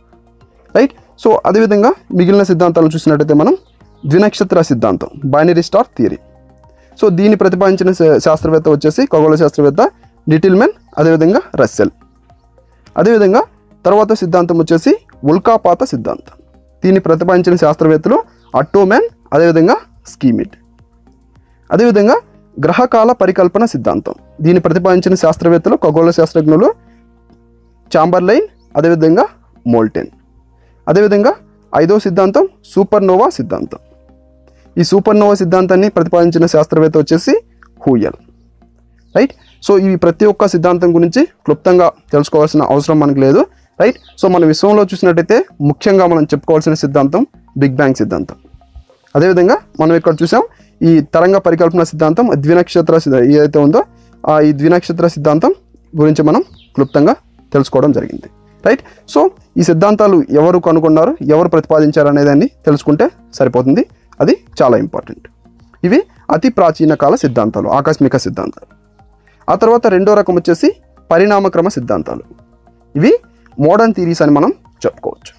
రైట్ సో అదేవిధంగా మిగిలిన సిద్ధాంతాలను చూసినట్టయితే మనం ద్వినక్షత్ర సిద్ధాంతం బైనరీ స్టార్ థియరీ సో దీన్ని ప్రతిపాదించిన శా- శాస్త్రవేత్త వచ్చేసి ఖగోళ శాస్త్రవేత్త లిటిల్మెన్ అదేవిధంగా రస్సెల్ అదేవిధంగా తర్వాత సిద్ధాంతం వచ్చేసి ఉల్కాపాత సిద్ధాంతం దీన్ని ప్రతిపాదించిన శాస్త్రవేత్తలు అట్టోమెన్ అదేవిధంగా స్కీమిడ్ అదేవిధంగా గ్రహకాల పరికల్పన సిద్ధాంతం దీన్ని ప్రతిపాదించిన శాస్త్రవేత్తలు ఖగోళ శాస్త్రజ్ఞులు చాంబర్లైన్ అదేవిధంగా మోల్టెన్ అదేవిధంగా ఐదో సిద్ధాంతం సూపర్నోవా సిద్ధాంతం ఈ సూపర్నోవా సిద్ధాంతాన్ని ప్రతిపాదించిన శాస్త్రవేత్త వచ్చేసి హూయల్ రైట్ సో ఈ ప్రతి ఒక్క సిద్ధాంతం గురించి క్లుప్తంగా తెలుసుకోవాల్సిన అవసరం మనకు లేదు రైట్ సో మన విశ్వంలో చూసినట్టయితే ముఖ్యంగా మనం చెప్పుకోవాల్సిన సిద్ధాంతం బిగ్ బ్యాంగ్ సిద్ధాంతం అదేవిధంగా మనం ఇక్కడ చూసాం ఈ తరంగ పరికల్పన సిద్ధాంతం ద్వినక్షత్ర సిద్ధ- ఏదైతే ఉందో ఆ ఈ ద్వినక్షత్ర సిద్ధాంతం గురించి మనం క్లుప్తంగా తెలుసుకోవడం జరిగింది రైట్ సో ఈ సిద్ధాంతాలు ఎవరు కనుగొన్నారు ఎవరు ప్రతిపాదించారు అనేదాన్ని తెలుసుకుంటే సరిపోతుంది అది చాలా ఇంపార్టెంట్ ఇవి అతి ప్రాచీన కాల సిద్ధాంతాలు ఆకస్మిక సిద్ధాంతాలు ఆ తర్వాత రెండో రకం వచ్చేసి పరిణామక్రమ సిద్ధాంతాలు ఇవి మోడర్న్ థీరీస్ అని మనం చెప్పుకోవచ్చు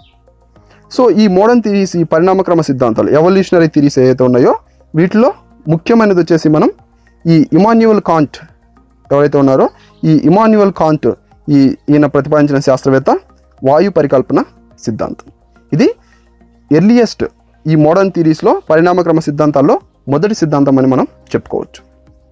సో ఈ మోడర్న్ థీరీస్ ఈ పరిణామక్రమ సిద్ధాంతాలు ఎవల్యూషనరీ థీరీస్ ఏవైతే ఉన్నాయో వీటిలో ముఖ్యమైనది వచ్చేసి మనం ఈ ఇమాన్యువల్ కాంట్ ఎవరైతే ఉన్నారో ఈ ఇమాన్యువల్ కాంట్ ఈ ఈయన ప్రతిపాదించిన శాస్త్రవేత్త వాయు పరికల్పన సిద్ధాంతం ఇది ఎర్లియస్ట్ ఈ మోడర్న్ థీరీస్లో పరిణామక్రమ సిద్ధాంతాల్లో మొదటి సిద్ధాంతం అని మనం చెప్పుకోవచ్చు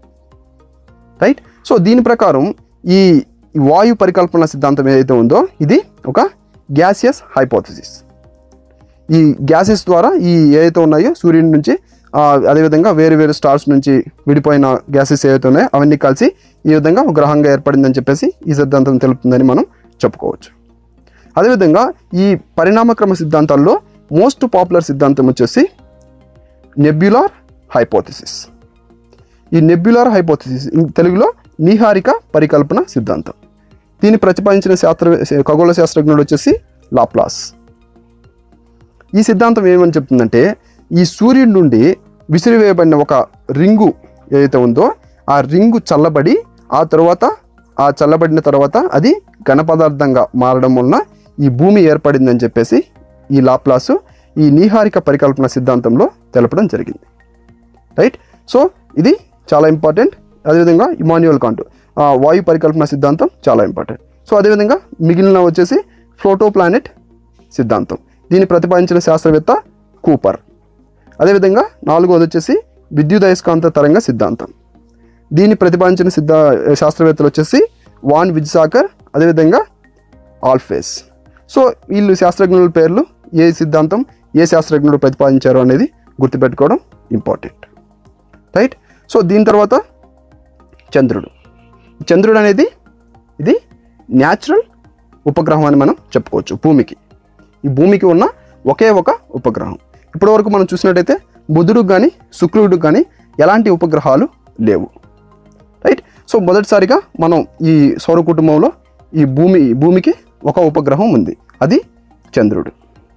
రైట్ సో దీని ప్రకారం ఈ ఈ వాయు పరికల్పన సిద్ధాంతం ఏదైతే ఉందో ఇది ఒక గ్యాసియస్ హైపోథసిస్ ఈ గ్యాసెస్ ద్వారా ఈ ఏదైతే ఉన్నాయో సూర్యుని నుంచి ఆ, అదేవిధంగా వేరు వేరు స్టార్స్ నుంచి విడిపోయిన గ్యాసెస్ ఏవైతే ఉన్నాయో అవన్నీ కలిసి ఈ విధంగా ఒక గ్రహంగా ఏర్పడిందని చెప్పేసి ఈ సిద్ధాంతం తెలుపుతుందని మనం చెప్పుకోవచ్చు అదేవిధంగా ఈ పరిణామక్రమ సిద్ధాంతాల్లో మోస్ట్ పాపులర్ సిద్ధాంతం వచ్చేసి నెబ్యులార్ హైపోథసిస్ ఈ నెబ్యులార్ హైపోథసిస్ ఇన్ తెలుగులో నీహారిక పరికల్పన సిద్ధాంతం దీన్ని ప్రతిపాదించిన శాస్త్ర ఖగోళ శాస్త్రజ్ఞుడు వచ్చేసి లాప్లాస్ ఈ సిద్ధాంతం ఏమని చెప్తుందంటే ఈ సూర్యుడి నుండి విసిరివేయబడిన ఒక రింగు ఏదైతే ఉందో ఆ రింగు చల్లబడి ఆ తర్వాత ఆ చల్లబడిన తర్వాత అది ఘన పదార్థంగా మారడం వలన ఈ భూమి ఏర్పడిందని చెప్పేసి ఈ లాప్లాసు ఈ నీహారిక పరికల్పన సిద్ధాంతంలో తెలపడం జరిగింది రైట్ సో ఇది చాలా ఇంపార్టెంట్ అదేవిధంగా ఇమాన్యువల్ కాంట్ ఆ, వాయు పరికల్పన సిద్ధాంతం చాలా ఇంపార్టెంట్ సో అదేవిధంగా మిగిలిన వచ్చేసి ఫ్లోటో ప్లానెట్ సిద్ధాంతం దీన్ని ప్రతిపాదించిన శాస్త్రవేత్త కూపర్ అదేవిధంగా నాలుగోది వచ్చేసి విద్యుదయస్కాంత తరంగ సిద్ధాంతం దీన్ని ప్రతిపాదించిన సిద్ధ శాస్త్రవేత్తలు వచ్చేసి వాన్ విజ్సాకర్ అదేవిధంగా ఆల్ఫేస్ సో వీళ్ళు శాస్త్రజ్ఞుల పేర్లు ఏ సిద్ధాంతం ఏ శాస్త్రజ్ఞుడు ప్రతిపాదించారు అనేది గుర్తుపెట్టుకోవడం ఇంపార్టెంట్ రైట్ సో దీని తర్వాత చంద్రుడు చంద్రుడు అనేది ఇది న్యాచురల్ ఉపగ్రహం అని మనం చెప్పుకోవచ్చు భూమికి ఈ భూమికి ఉన్న ఒకే ఒక ఉపగ్రహం ఇప్పటివరకు మనం చూసినట్టయితే బుధుడికి కానీ శుక్రుడికి కానీ ఎలాంటి ఉపగ్రహాలు లేవు రైట్ సో మొదటిసారిగా మనం ఈ సౌర కుటుంబంలో ఈ భూమి భూమికి ఒక ఉపగ్రహం ఉంది అది చంద్రుడు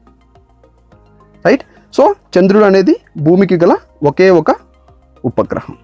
రైట్ సో చంద్రుడు అనేది భూమికి గల ఒకే ఒక ఉపగ్రహం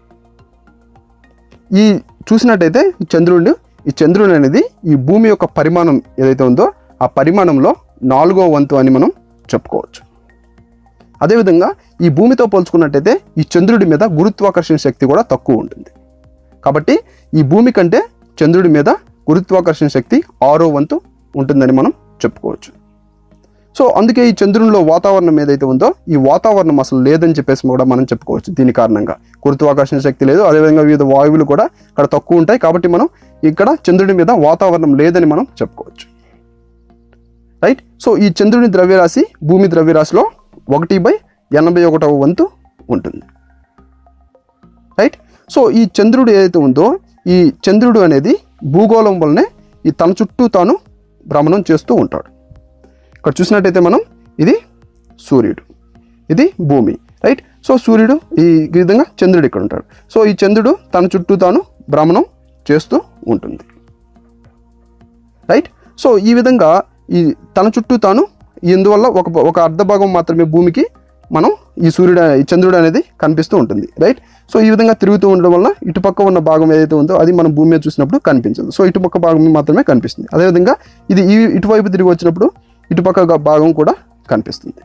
ఈ చూసినట్టయితే ఈ చంద్రుడు ఈ చంద్రుడు అనేది ఈ భూమి యొక్క పరిమాణం ఏదైతే ఉందో ఆ పరిమాణంలో నాలుగో వంతు అని మనం చెప్పుకోవచ్చు అదేవిధంగా ఈ భూమితో పోల్చుకున్నట్టయితే ఈ చంద్రుడి మీద గురుత్వాకర్షణ శక్తి కూడా తక్కువ ఉంటుంది కాబట్టి ఈ భూమి కంటే చంద్రుడి మీద గురుత్వాకర్షణ శక్తి ఆరో వంతు ఉంటుందని మనం చెప్పుకోవచ్చు సో అందుకే ఈ చంద్రునిలో వాతావరణం ఏదైతే ఉందో ఈ వాతావరణం అసలు లేదని చెప్పేసి కూడా మనం చెప్పుకోవచ్చు దీని కారణంగా గురుత్వాకర్షణ శక్తి లేదు అదేవిధంగా వివిధ వాయువులు కూడా ఇక్కడ తక్కువ ఉంటాయి కాబట్టి మనం ఇక్కడ చంద్రుడి మీద వాతావరణం లేదని మనం చెప్పుకోవచ్చు రైట్ సో ఈ చంద్రుని ద్రవ్యరాశి భూమి ద్రవ్యరాశిలో ఒకటి బై ఎనభై ఒకటవ వంతు ఉంటుంది రైట్ సో ఈ చంద్రుడు ఏదైతే ఉందో ఈ చంద్రుడు అనేది భూగోళం వల్లనే ఈ తన చుట్టూ తాను భ్రమణం చేస్తూ ఉంటాడు ఇక్కడ చూసినట్టయితే మనం ఇది సూర్యుడు ఇది భూమి రైట్ సో సూర్యుడు ఈ విధంగా చంద్రుడు ఇక్కడ ఉంటాడు సో ఈ చంద్రుడు తన చుట్టూ తాను భ్రమణం చేస్తూ ఉంటుంది రైట్ సో ఈ విధంగా ఈ తన చుట్టూ తాను ఇందువల్ల ఒక ఒక అర్ధ భాగం మాత్రమే భూమికి మనం ఈ సూర్యుడు ఈ చంద్రుడు అనేది కనిపిస్తూ ఉంటుంది రైట్ సో ఈ విధంగా తిరుగుతూ ఉండడం వల్ల ఇటుపక్క ఉన్న భాగం ఏదైతే ఉందో అది మనం భూమి మీద చూసినప్పుడు కనిపించదు సో ఇటుపక్క భాగం మాత్రమే కనిపిస్తుంది అదేవిధంగా ఇది ఈ ఇటువైపు తిరిగి వచ్చినప్పుడు ఇటుపక్క గ- భాగం కూడా కనిపిస్తుంది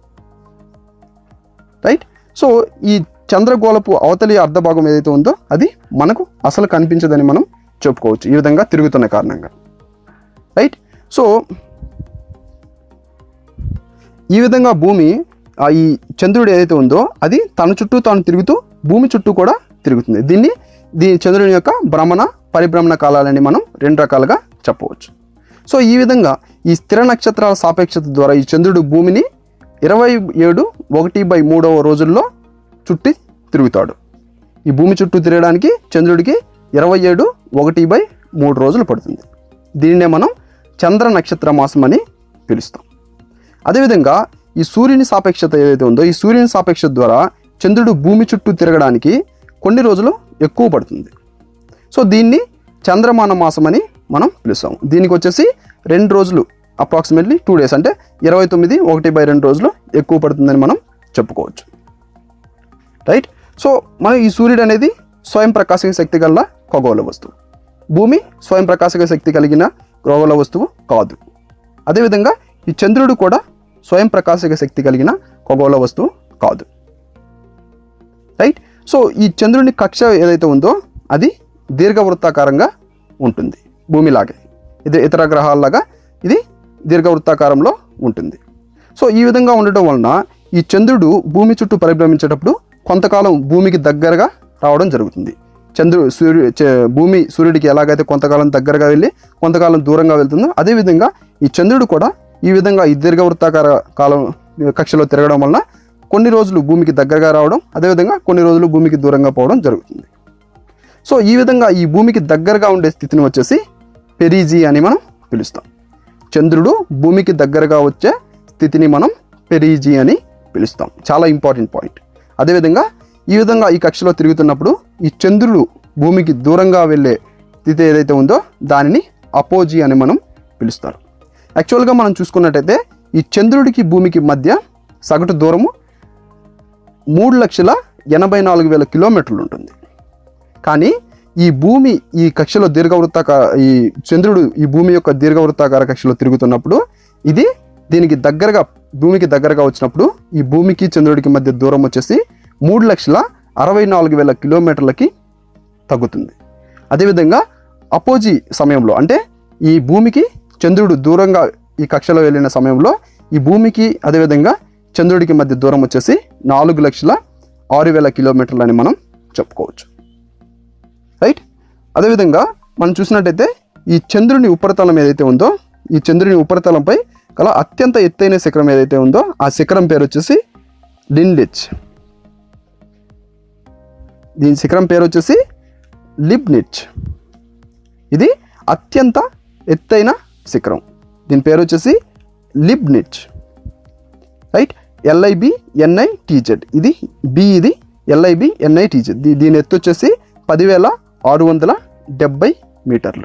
రైట్ సో ఈ చంద్రగోళపు అవతలి అర్ధ భాగం ఏదైతే ఉందో అది మనకు అసలు కనిపించదని మనం చెప్పుకోవచ్చు ఈ విధంగా తిరుగుతున్న కారణంగా రైట్ సో ఈ విధంగా భూమి ఆ ఈ చంద్రుడు ఏదైతే ఉందో అది తన చుట్టూ తాను తిరుగుతూ భూమి చుట్టూ కూడా తిరుగుతుంది దీన్ని దీ చంద్రుని యొక్క భ్రమణ పరిభ్రమణ కాలాలని మనం రెండు రకాలుగా చెప్పవచ్చు సో ఈ విధంగా ఈ స్థిర నక్షత్రాల సాపేక్షత ద్వారా ఈ చంద్రుడు భూమిని ఇరవై ఏడు ఒకటి బై మూడవ రోజుల్లో చుట్టి తిరుగుతాడు ఈ భూమి చుట్టూ తిరగడానికి చంద్రుడికి ఇరవై ఏడు ఒకటి బై మూడు రోజులు పడుతుంది దీన్నే మనం చంద్ర నక్షత్ర మాసం అని పిలుస్తాం అదేవిధంగా ఈ సూర్యుని సాపేక్షత ఏదైతే ఉందో ఈ సూర్యుని సాపేక్షత ద్వారా చంద్రుడు భూమి చుట్టూ తిరగడానికి కొన్ని రోజులు ఎక్కువ పడుతుంది సో దీన్ని చంద్రమాన మాసం అని మనం పిలుస్తాం దీనికి వచ్చేసి రెండు రోజులు అప్రాక్సిమేట్లీ టూ డేస్ అంటే ఇరవై తొమ్మిది ఒకటి బై రెండు రోజులు ఎక్కువ పడుతుందని మనం చెప్పుకోవచ్చు రైట్ సో మనం ఈ సూర్యుడు అనేది స్వయం ప్రకాశక శక్తి గల ఖగోళ వస్తువు భూమి స్వయం ప్రకాశక శక్తి కలిగిన ఖగోళ వస్తువు కాదు అదేవిధంగా ఈ చంద్రుడు కూడా స్వయం ప్రకాశక శక్తి కలిగిన ఖగోళ వస్తువు కాదు రైట్ సో ఈ చంద్రుని కక్ష ఏదైతే ఉందో అది దీర్ఘవృత్తాకారంగా ఉంటుంది భూమిలాగే ఇది ఇతర గ్రహాలలాగా ఇది దీర్ఘవృత్తాకారంలో ఉంటుంది సో ఈ విధంగా ఉండటం వలన ఈ చంద్రుడు భూమి చుట్టూ పరిభ్రమించేటప్పుడు కొంతకాలం భూమికి దగ్గరగా రావడం జరుగుతుంది చంద్రుడు సూర్యు చ- భూమి సూర్యుడికి ఎలాగైతే కొంతకాలం దగ్గరగా వెళ్ళి కొంతకాలం దూరంగా వెళ్తుందో అదేవిధంగా ఈ చంద్రుడు కూడా ఈ విధంగా ఈ దీర్ఘవృత్తాకార కాలం కక్షలో తిరగడం వలన కొన్ని రోజులు భూమికి దగ్గరగా రావడం అదేవిధంగా కొన్ని రోజులు భూమికి దూరంగా పోవడం జరుగుతుంది సో ఈ విధంగా ఈ భూమికి దగ్గరగా ఉండే స్థితిని వచ్చేసి పెరీజీ అని మనం పిలుస్తాం చంద్రుడు భూమికి దగ్గరగా వచ్చే స్థితిని మనం పెరీజీ అని పిలుస్తాం చాలా ఇంపార్టెంట్ పాయింట్ అదేవిధంగా ఈ విధంగా ఈ కక్షలో తిరుగుతున్నప్పుడు ఈ చంద్రుడు భూమికి దూరంగా వెళ్ళే స్థితి ఏదైతే ఉందో దానిని అపోజీ అని మనం పిలుస్తారు యాక్చువల్గా మనం చూసుకున్నట్టయితే ఈ చంద్రుడికి భూమికి మధ్య సగటు దూరము మూడు లక్షల ఎనభై నాలుగు వేల కిలోమీటర్లు ఉంటుంది కానీ ఈ భూమి ఈ కక్షలో దీర్ఘవృత్తాకార ఈ చంద్రుడు ఈ భూమి యొక్క దీర్ఘవృత్తాకార కక్షలో తిరుగుతున్నప్పుడు ఇది దీనికి దగ్గరగా భూమికి దగ్గరగా వచ్చినప్పుడు ఈ భూమికి చంద్రుడికి మధ్య దూరం వచ్చేసి మూడు లక్షల అరవై నాలుగు వేల కిలోమీటర్లకి తగ్గుతుంది అదేవిధంగా అపోజీ సమయంలో అంటే ఈ భూమికి చంద్రుడు దూరంగా ఈ కక్షలో వెళ్ళిన సమయంలో ఈ భూమికి అదేవిధంగా చంద్రుడికి మధ్య దూరం వచ్చేసి నాలుగు లక్షల ఆరు వేల కిలోమీటర్లు అని మనం చెప్పుకోవచ్చు రైట్ అదేవిధంగా మనం చూసినట్టయితే ఈ చంద్రుని ఉపరితలం ఏదైతే ఉందో ఈ చంద్రుని ఉపరితలంపై గల అత్యంత ఎత్తైన శిఖరం ఏదైతే ఉందో ఆ శిఖరం పేరు వచ్చేసి లిన్లిచ్ దీని శిఖరం పేరు వచ్చేసి లిబ్నిచ్ ఇది అత్యంత ఎత్తైన శిఖరం దీని పేరు వచ్చేసి Leibnitz right L I B N I T Z ఇది బి ఇది ఎల్ఐబి ఎన్ఐ టీజెడ్ దీని ఎత్తు వచ్చేసి పదివేల ఆరు వందల డెబ్బై మీటర్లు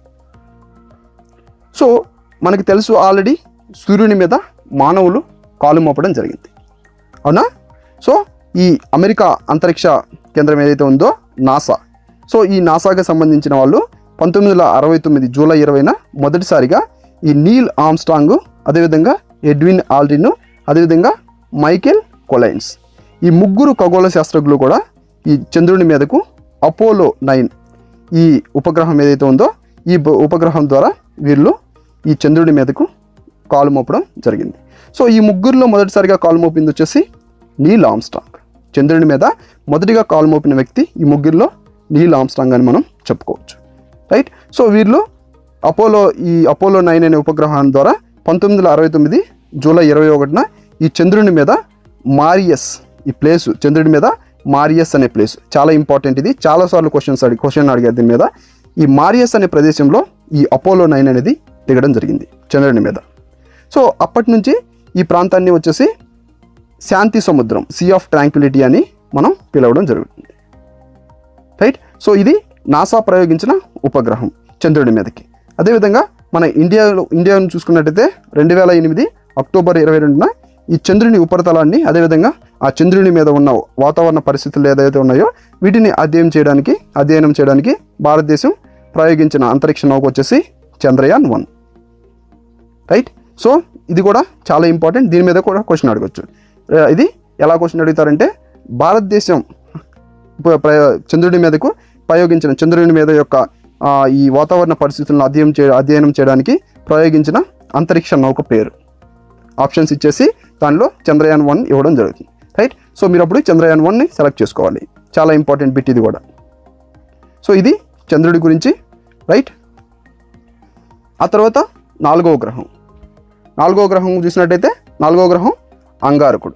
సో మనకి తెలుసు ఆల్రెడీ సూర్యుని మీద మానవులు కాలు మోపడం జరిగింది అవునా సో ఈ అమెరికా అంతరిక్ష కేంద్రం ఏదైతే ఉందో నాసా సో ఈ నాసాకి సంబంధించిన వాళ్ళు పంతొమ్మిది వందల అరవై తొమ్మిది జూలై ఇరవైన మొదటిసారిగా ఈ నీల్ ఆమ్స్టాంగ్ అదేవిధంగా ఎడ్విన్ ఆల్డ్రిన్ అదేవిధంగా మైకేల్ కొలైన్స్ ఈ ముగ్గురు ఖగోళ శాస్త్రజ్ఞులు కూడా ఈ చంద్రుని మీదకు అపోలో నైన్ ఈ ఉపగ్రహం ఏదైతే ఉందో ఈ బ- ఉపగ్రహం ద్వారా వీళ్ళు ఈ చంద్రుడి మీదకు కాలు మోపడం జరిగింది సో ఈ ముగ్గురులో మొదటిసారిగా కాలు మోపింది వచ్చేసి నీల్ ఆమ్స్టాంగ్ చంద్రుడి మీద మొదటిగా కాలు మోపిన వ్యక్తి ఈ ముగ్గురులో నీల్ ఆమ్స్టాంగ్ అని మనం చెప్పుకోవచ్చు రైట్ సో వీళ్ళు అపోలో ఈ అపోలో నైన్ అనే ఉపగ్రహం ద్వారా పంతొమ్మిది వందల అరవై తొమ్మిది జూలై ఇరవై ఒకటిన ఈ చంద్రుని మీద మారియస్ ఈ ప్లేసు చంద్రుడి మీద మారియస్ అనే ప్లేస్ చాలా ఇంపార్టెంట్ ఇది చాలాసార్లు క్వశ్చన్స్ అడిగి క్వశ్చన్ అడిగారు దీని మీద ఈ మారియస్ అనే ప్రదేశంలో ఈ అపోలో నైన్ అనేది దిగడం జరిగింది చంద్రుని మీద సో అప్పటి నుంచి ఈ ప్రాంతాన్ని వచ్చేసి శాంతి సముద్రం సీ ఆఫ్ ట్రాంక్విలిటీ అని మనం పిలవడం జరుగుతుంది రైట్ సో ఇది నాసా ప్రయోగించిన ఉపగ్రహం చంద్రుడి మీదకి అదేవిధంగా మన ఇండియాలో ఇండియాను చూసుకున్నట్టయితే రెండు వేల ఎనిమిది అక్టోబర్ ఇరవై రెండున ఈ చంద్రుని ఉపరితలాన్ని అదేవిధంగా ఆ చంద్రుని మీద ఉన్న వాతావరణ పరిస్థితులు ఏదైతే ఉన్నాయో వీటిని అధ్యయనం చేయడానికి అధ్యయనం చేయడానికి భారతదేశం ప్రయోగించిన అంతరిక్ష నౌక వచ్చేసి చంద్రయాన్ వన్ రైట్ సో ఇది కూడా చాలా ఇంపార్టెంట్ దీని మీద కూడా క్వశ్చన్ అడగచ్చు ఆ, ఇది ఎలా క్వశ్చన్ అడుగుతారంటే భారతదేశం ప- ప్రయో- చంద్రుడి మీదకు ప్రయోగించిన చంద్రుని మీద యొక్క ఆ, ఈ వాతావరణ పరిస్థితులను అధ్యయనం చే అధ్యయనం చేయడానికి ప్రయోగించిన అంతరిక్ష నౌక పేరు ఆప్షన్స్ ఇచ్చేసి దానిలో చంద్రయాన్ వన్ ఇవ్వడం జరుగుతుంది రైట్ సో మీరు అప్పుడు చంద్రయాన్ వన్ని సెలెక్ట్ చేసుకోవాలి చాలా ఇంపార్టెంట్ బిట్ ఇది కూడా సో ఇది చంద్రుడి గురించి రైట్ ఆ తర్వాత నాలుగవ గ్రహం నాలుగవ గ్రహం చూసినట్టయితే నాలుగవ గ్రహం అంగారకుడు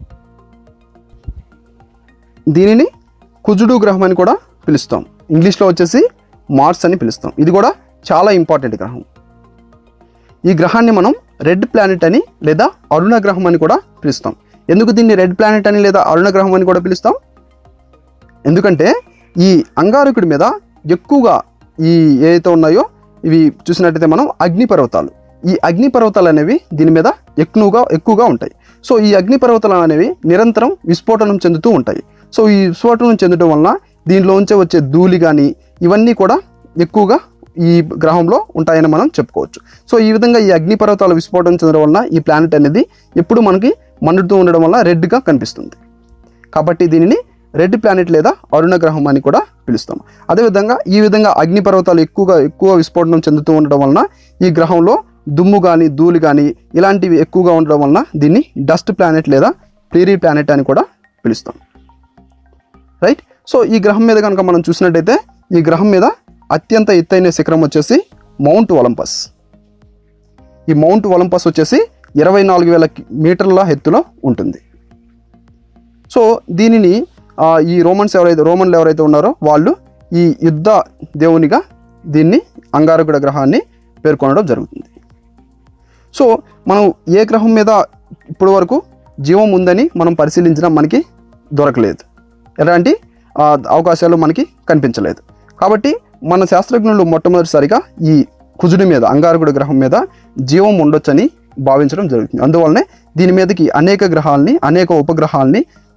దీనిని కుజుడు గ్రహం అని కూడా పిలుస్తాం ఇంగ్లీష్లో వచ్చేసి మార్స్ అని పిలుస్తాం ఇది కూడా చాలా ఇంపార్టెంట్ గ్రహం ఈ గ్రహాన్ని మనం రెడ్ ప్లానెట్ అని లేదా అరుణ గ్రహం అని కూడా పిలుస్తాం ఎందుకు దీన్ని రెడ్ ప్లానెట్ అని లేదా అరుణ గ్రహం అని కూడా పిలుస్తాం ఎందుకంటే ఈ అంగారకుడి మీద ఎక్కువగా ఈ ఏదైతే ఉన్నాయో ఇవి చూసినట్టయితే మనం అగ్నిపర్వతాలు ఈ అగ్నిపర్వతాలు అనేవి దీని మీద ఎక్కువగా ఎక్కువగా ఉంటాయి సో ఈ అగ్నిపర్వతాలు అనేవి నిరంతరం విస్ఫోటనం చెందుతూ ఉంటాయి సో ఈ విస్ఫోటనం చెందడం వలన దీనిలోంచే వచ్చే ధూళి కానీ ఇవన్నీ కూడా ఎక్కువగా ఈ గ్రహంలో ఉంటాయని మనం చెప్పుకోవచ్చు సో ఈ విధంగా ఈ అగ్నిపర్వతాలు విస్ఫోటనం చెందడం వలన ఈ ప్లానెట్ అనేది ఎప్పుడు మనకి మండుతూ ఉండడం వల్ల రెడ్గా కనిపిస్తుంది కాబట్టి దీనిని రెడ్ ప్లానెట్ లేదా అరుణ గ్రహం అని కూడా పిలుస్తాం అదేవిధంగా ఈ విధంగా అగ్నిపర్వతాలు ఎక్కువగా ఎక్కువ విస్ఫోటనం చెందుతూ ఉండడం వలన ఈ గ్రహంలో దుమ్ము కానీ ధూళి కానీ ఇలాంటివి ఎక్కువగా ఉండడం వలన దీన్ని డస్ట్ ప్లానెట్ లేదా ప్లీరీ ప్లానెట్ అని కూడా పిలుస్తాం రైట్ సో ఈ గ్రహం మీద కనుక మనం చూసినట్టయితే ఈ గ్రహం మీద అత్యంత ఎత్తైన శిఖరం వచ్చేసి మౌంట్ ఒలంపస్ ఈ మౌంట్ ఒలంపస్ వచ్చేసి ఇరవై నాలుగు వేల కి- మీటర్ల ఎత్తులో ఉంటుంది సో దీనిని ఆ, ఈ రోమన్స్ ఎవరైతే రోమన్లు ఎవరైతే ఉన్నారో వాళ్ళు ఈ యుద్ధ దేవునిగా దీన్ని అంగారకుడ గ్రహాన్ని పేర్కొనడం జరుగుతుంది సో మనం ఏ గ్రహం మీద ఇప్పటి వరకు జీవం ఉందని మనం పరిశీలించిన మనకి దొరకలేదు ఎలాంటి ఆ, అవకాశాలు మనకి కనిపించలేదు కాబట్టి మన శాస్త్రజ్ఞులు మొట్టమొదటిసారిగా ఈ కుజుడి మీద అంగారకుడి గ్రహం మీద జీవం ఉండొచ్చని భావించడం జరుగుతుంది అందువల్లనే దీని మీదకి అనేక గ్రహాలని అనేక ఉపగ్రహాలని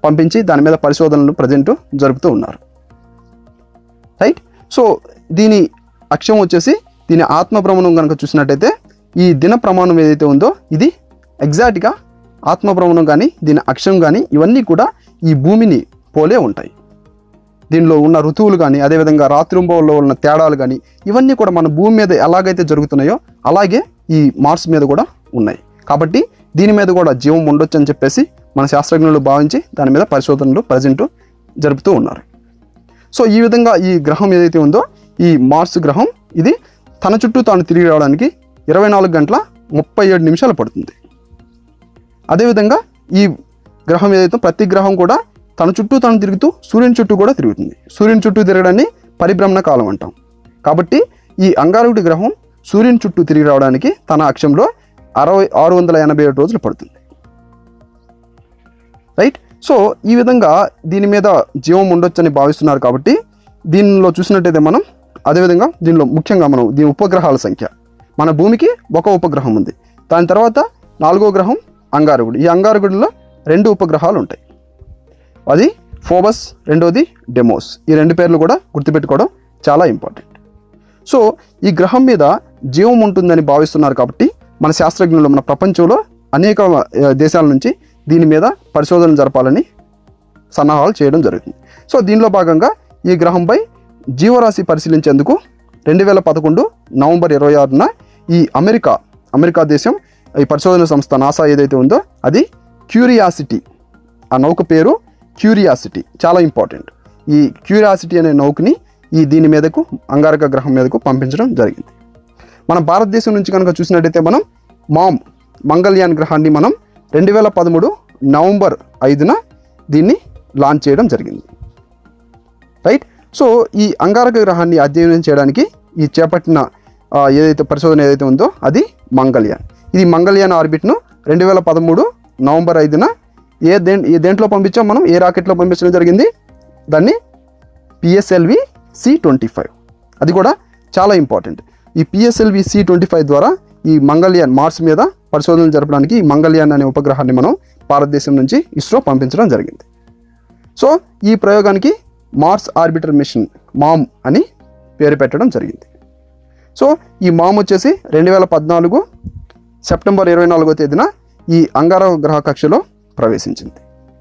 పంపించి దాని మీద పరిశోధనలు ప్రజెంట్ జరుపుతూ ఉన్నారు రైట్ సో దీని అక్షం వచ్చేసి దీని ఆత్మ భ్రమణం కనుక చూసినట్టయితే ఈ దిన ప్రమాణం ఏదైతే ఉందో ఇది ఎగ్జాక్ట్గా ఆత్మ భ్రమణం కానీ దీని అక్షం కానీ ఇవన్నీ కూడా ఈ భూమిని పోలే ఉంటాయి దీనిలో ఉన్న ఋతువులు కానీ అదేవిధంగా రాత్రింబవుల్లో ఉన్న తేడాలు కానీ ఇవన్నీ కూడా మన భూమి మీద ఎలాగైతే జరుగుతున్నాయో అలాగే ఈ మార్స్ మీద కూడా ఉన్నాయి కాబట్టి దీని మీద కూడా జీవం ఉండొచ్చు అని చెప్పేసి మన శాస్త్రజ్ఞులు భావించి దాని మీద పరిశోధనలు ప్రజెంట్ జరుపుతూ ఉన్నారు సో ఈ విధంగా ఈ గ్రహం ఏదైతే ఉందో ఈ మార్స్ గ్రహం ఇది తన చుట్టూ తాను తిరిగి రావడానికి ఇరవై నాలుగు గంటల ముప్పై ఏడు నిమిషాలు పడుతుంది అదేవిధంగా ఈ గ్రహం ఏదైతే ప్రతి గ్రహం కూడా తన చుట్టూ తాను తిరుగుతూ సూర్యుని చుట్టూ కూడా తిరుగుతుంది సూర్యుని చుట్టూ తిరగడాన్ని పరిభ్రమణ కాలం అంటాం కాబట్టి ఈ అంగారకుడి గ్రహం సూర్యుని చుట్టూ తిరిగి రావడానికి తన అక్షంలో అరవై ఆరు వందల ఎనభై ఏడు రోజులు పడుతుంది రైట్ సో ఈ విధంగా దీని మీద జీవం ఉండొచ్చని భావిస్తున్నారు కాబట్టి దీనిలో చూసినట్టయితే మనం అదేవిధంగా దీనిలో ముఖ్యంగా మనం దీని ఉపగ్రహాల సంఖ్య మన భూమికి ఒక ఉపగ్రహం ఉంది దాని తర్వాత నాలుగో గ్రహం అంగారకుడు ఈ అంగారకుడిలో రెండు ఉపగ్రహాలు ఉంటాయి అది ఫోబస్ రెండోది డెమోస్ ఈ రెండు పేర్లు కూడా గుర్తుపెట్టుకోవడం చాలా ఇంపార్టెంట్ సో ఈ గ్రహం మీద జీవం ఉంటుందని భావిస్తున్నారు కాబట్టి మన శాస్త్రజ్ఞులు మన ప్రపంచంలో అనేక ఆ, దేశాల నుంచి దీని మీద పరిశోధనలు జరపాలని సన్నాహాలు చేయడం జరుగుతుంది సో దీనిలో భాగంగా ఈ గ్రహంపై జీవరాశి పరిశీలించేందుకు రెండు వేల పదకొండు నవంబర్ ఇరవై ఆరున ఈ అమెరికా అమెరికా దేశం ఈ పరిశోధన సంస్థ నాసా ఏదైతే ఉందో అది క్యూరియాసిటీ ఆ నౌక పేరు క్యూరియాసిటీ చాలా ఇంపార్టెంట్ ఈ క్యూరియాసిటీ అనే నౌకని ఈ దీని మీదకు అంగారక గ్రహం మీదకు పంపించడం జరిగింది మన భారతదేశం నుంచి కనుక చూసినట్టయితే మనం మామ్ మంగళ్యాన్ గ్రహాన్ని మనం రెండు వేల పదమూడు నవంబర్ ఐదున దీన్ని లాంచ్ చేయడం జరిగింది రైట్ సో ఈ అంగారక గ్రహాన్ని అధ్యయనం చేయడానికి ఈ చేపట్టిన ఆ, ఏదైతే పరిశోధన ఏదైతే ఉందో అది మంగళ్యాన్ ఇది మంగళ్యాన్ ఆర్బిట్ను రెండు వేల పదమూడు నవంబర్ ఐదున ఏ దే ఏ దేంట్లో పంపించాం మనం ఏ రాకెట్లో పంపించడం జరిగింది దాన్ని పిఎస్ఎల్వి సి ట్వంటీ ఫైవ్ అది కూడా చాలా ఇంపార్టెంట్ ఈ పిఎస్ఎల్వి సి ట్వంటీ ఫైవ్ ద్వారా ఈ మంగళ్యాన్ మార్స్ మీద పరిశోధనలు జరపడానికి ఈ మంగళ్యాన్ అనే ఉపగ్రహాన్ని మనం భారతదేశం నుంచి ఇస్రో పంపించడం జరిగింది సో ఈ ప్రయోగానికి మార్స్ ఆర్బిటర్ మిషన్ మామ్ అని పేరు పెట్టడం జరిగింది సో ఈ మామ్ వచ్చేసి రెండు వేల పద్నాలుగు సెప్టెంబర్ ఇరవై నాలుగో తేదీన ఈ అంగార గ్రహ కక్షలో ప్రవేశించింది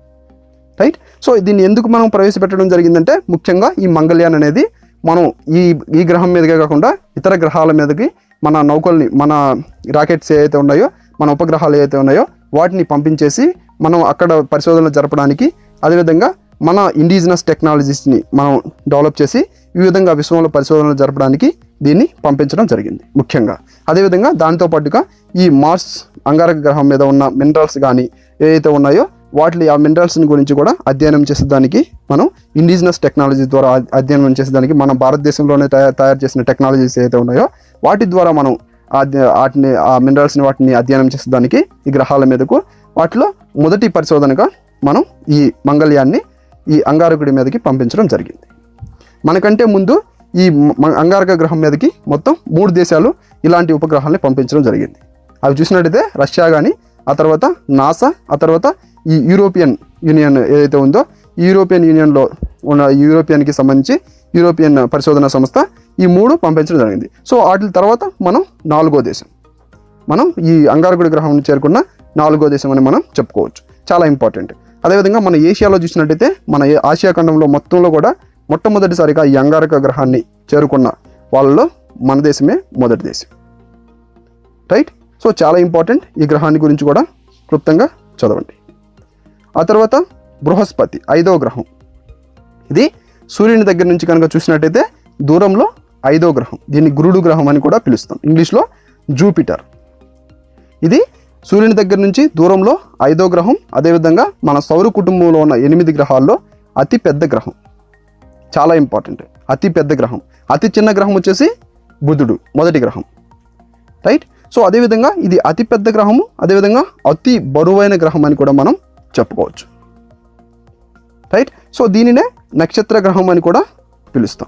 రైట్ సో దీన్ని ఎందుకు మనం ప్రవేశపెట్టడం జరిగిందంటే ముఖ్యంగా ఈ మంగళ్యాన్ అనేది మనం ఈ ఈ గ్రహం మీదకే కాకుండా ఇతర గ్రహాల మీదకి మన నౌకల్ని మన రాకెట్స్ ఏవైతే ఉన్నాయో మన ఉపగ్రహాలు ఏవైతే ఉన్నాయో వాటిని పంపించేసి మనం అక్కడ పరిశోధనలు జరపడానికి అదేవిధంగా మన ఇండిజినస్ టెక్నాలజీస్ని మనం డెవలప్ చేసి ఈ విధంగా విశ్వంలో పరిశోధనలు జరపడానికి దీన్ని పంపించడం జరిగింది ముఖ్యంగా అదేవిధంగా దాంతో పాటుగా ఈ మార్స్ అంగారక గ్రహం మీద ఉన్న మినరల్స్ కానీ ఏవైతే ఉన్నాయో వాటి ఆ మినరల్స్ని గురించి కూడా అధ్యయనం చేసేదానికి మనం ఇండిజినస్ టెక్నాలజీ ద్వారా అ- అధ్యయనం చేసేదానికి మన భారతదేశంలోనే తయారు తయారు చేసిన టెక్నాలజీస్ ఏవైతే ఉన్నాయో వాటి ద్వారా మనం ఆ ద- వాటిని ఆ మినరల్స్ని వాటిని అధ్యయనం చేసేదానికి ఈ గ్రహాల మీదకు వాటిలో మొదటి పరిశోధనగా మనం ఈ మంగళ్యాన్ని ఈ అంగారకుడి మీదకి పంపించడం జరిగింది మనకంటే ముందు ఈ మ- అంగారక గ్రహం మీదకి మొత్తం మూడు దేశాలు ఇలాంటి ఉపగ్రహాలని పంపించడం జరిగింది అవి చూసినట్టయితే రష్యా కానీ ఆ తర్వాత నాసా ఆ తర్వాత ఈ యూరోపియన్ యూనియన్ ఏదైతే ఉందో ఈ యూరోపియన్ యూనియన్లో ఉన్న యూరోపియన్కి సంబంధించి యూరోపియన్ పరిశోధన సంస్థ ఈ మూడు పంపించడం జరిగింది సో వాటి తర్వాత మనం నాలుగో దేశం మనం ఈ అంగారకుడి గ్రహం చేరుకున్న నాలుగో దేశం అని మనం చెప్పుకోవచ్చు చాలా ఇంపార్టెంట్ అదేవిధంగా మన ఏషియాలో చూసినట్టయితే మన ఏ- ఆసియా ఖండంలో మొత్తంలో కూడా మొట్టమొదటిసారిగా ఈ అంగారక గ్రహాన్ని చేరుకున్న వాళ్ళలో మన దేశమే మొదటి దేశం రైట్ సో చాలా ఇంపార్టెంట్ ఈ గ్రహాన్ని గురించి కూడా క్లుప్తంగా చదవండి ఆ తర్వాత బృహస్పతి ఐదవ గ్రహం ఇది సూర్యుని దగ్గర నుంచి కనుక చూసినట్టయితే దూరంలో ఐదో గ్రహం దీన్ని గురుడు గ్రహం అని కూడా పిలుస్తాం ఇంగ్లీష్లో జూపిటర్ ఇది సూర్యుని దగ్గర నుంచి దూరంలో ఐదో గ్రహం అదేవిధంగా మన సౌర కుటుంబంలో ఉన్న ఎనిమిది గ్రహాల్లో అతి పెద్ద గ్రహం చాలా ఇంపార్టెంట్ అతి పెద్ద గ్రహం అతి చిన్న గ్రహం వచ్చేసి బుధుడు మొదటి గ్రహం రైట్ సో అదేవిధంగా ఇది అతి పెద్ద గ్రహము అదేవిధంగా అతి బరువైన గ్రహం అని కూడా మనం చెప్పుకోవచ్చు రైట్ సో దీనినే నక్షత్ర గ్రహం అని కూడా పిలుస్తాం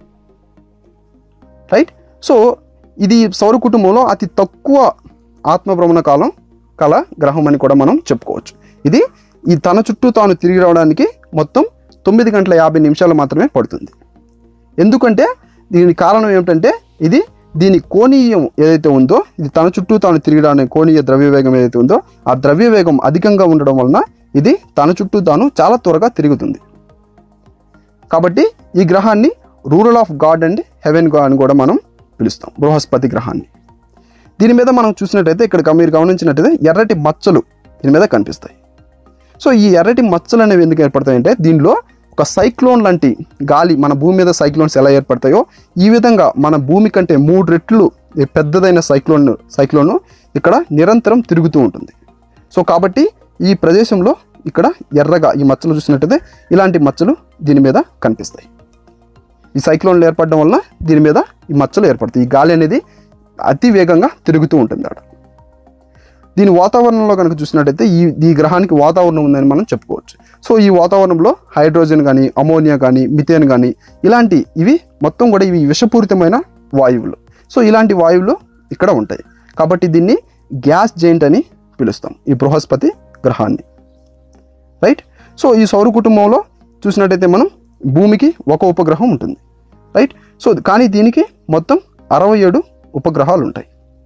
రైట్ సో ఇది సౌర కుటుంబంలో అతి తక్కువ ఆత్మభ్రమణ కాలం కల గ్రహం అని కూడా మనం చెప్పుకోవచ్చు ఇది ఈ తన చుట్టూ తాను తిరిగి రావడానికి మొత్తం తొమ్మిది గంటల యాభై నిమిషాలు మాత్రమే పడుతుంది ఎందుకంటే దీని కారణం ఏమిటంటే ఇది దీని కోణీయం ఏదైతే ఉందో ఇది తన చుట్టూ తాను తిరగడానికి కోణీయ ద్రవ్య వేగం ఏదైతే ఉందో ఆ ద్రవ్య వేగం అధికంగా ఉండడం వలన ఇది తన చుట్టూ తాను చాలా త్వరగా తిరుగుతుంది కాబట్టి ఈ గ్రహాన్ని ruler of god and heaven గా అని కూడా మనం పిలుస్తాం బృహస్పతి గ్రహాన్ని దీని మీద మనం చూసినట్టయితే ఇక్కడ మీరు గమనించినట్టయితే ఎర్రటి మచ్చలు దీని మీద కనిపిస్తాయి సో ఈ ఎర్రటి మచ్చలు అనేవి ఎందుకు ఏర్పడతాయంటే దీనిలో ఒక సైక్లోన్ లాంటి గాలి మన భూమి మీద సైక్లోన్స్ ఎలా ఏర్పడతాయో ఈ విధంగా మన భూమి కంటే మూడు రెట్లు ఈ పెద్దదైన సైక్లోన్ సైక్లోన్ ఇక్కడ నిరంతరం తిరుగుతూ ఉంటుంది సో కాబట్టి ఈ ప్రదేశంలో ఇక్కడ ఎర్రగా ఈ మచ్చలు చూసినట్టయితే ఇలాంటి మచ్చలు దీని మీద కనిపిస్తాయి ఈ సైక్లోన్లు ఏర్పడడం వలన దీని మీద ఈ మచ్చలు ఏర్పడతాయి ఈ గాలి అనేది అతి వేగంగా తిరుగుతూ ఉంటుంది అక్కడ దీని వాతావరణంలో కనుక చూసినట్టయితే ఈ ఈ గ్రహానికి వాతావరణం ఉందని మనం చెప్పుకోవచ్చు సో ఈ వాతావరణంలో హైడ్రోజన్ కానీ అమోనియా కానీ మిథేన్ కానీ ఇలాంటి ఇవి మొత్తం కూడా ఇవి విషపూరితమైన వాయువులు సో ఇలాంటి వాయువులు ఇక్కడ ఉంటాయి కాబట్టి దీన్ని గ్యాస్ జైంట్ అని పిలుస్తాం ఈ బృహస్పతి గ్రహాన్ని రైట్ సో ఈ సౌర కుటుంబంలో చూసినట్టయితే మనం భూమికి ఒక ఉపగ్రహం ఉంటుంది రైట్ సో కానీ దీనికి మొత్తం అరవై ఏడు ఉపగ్రహాలు ఉంటాయి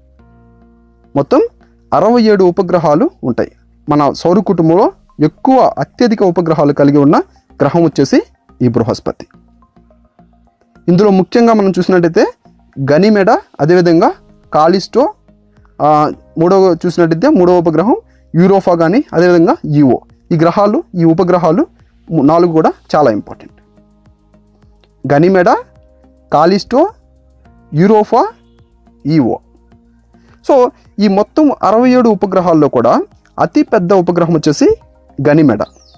మొత్తం అరవై ఏడు ఉపగ్రహాలు ఉంటాయి మన సౌర కుటుంబంలో ఎక్కువ అత్యధిక ఉపగ్రహాలు కలిగి ఉన్న గ్రహం వచ్చేసి ఈ బృహస్పతి ఇందులో ముఖ్యంగా మనం చూసినట్టయితే గనిమెడ అదేవిధంగా కాలిస్టో ఆ, మూడవ చూసినట్టయితే మూడవ ఉపగ్రహం యూరోఫా కానీ అదేవిధంగా ఈఓ ఈ గ్రహాలు ఈ ఉపగ్రహాలు ము- నాలుగు కూడా చాలా important Ganymede Callisto Europa Io so ఈ మొత్తం అరవై ఏడు ఉపగ్రహాల్లో కూడా అతి పెద్ద ఉపగ్రహం వచ్చేసి గనిమెడ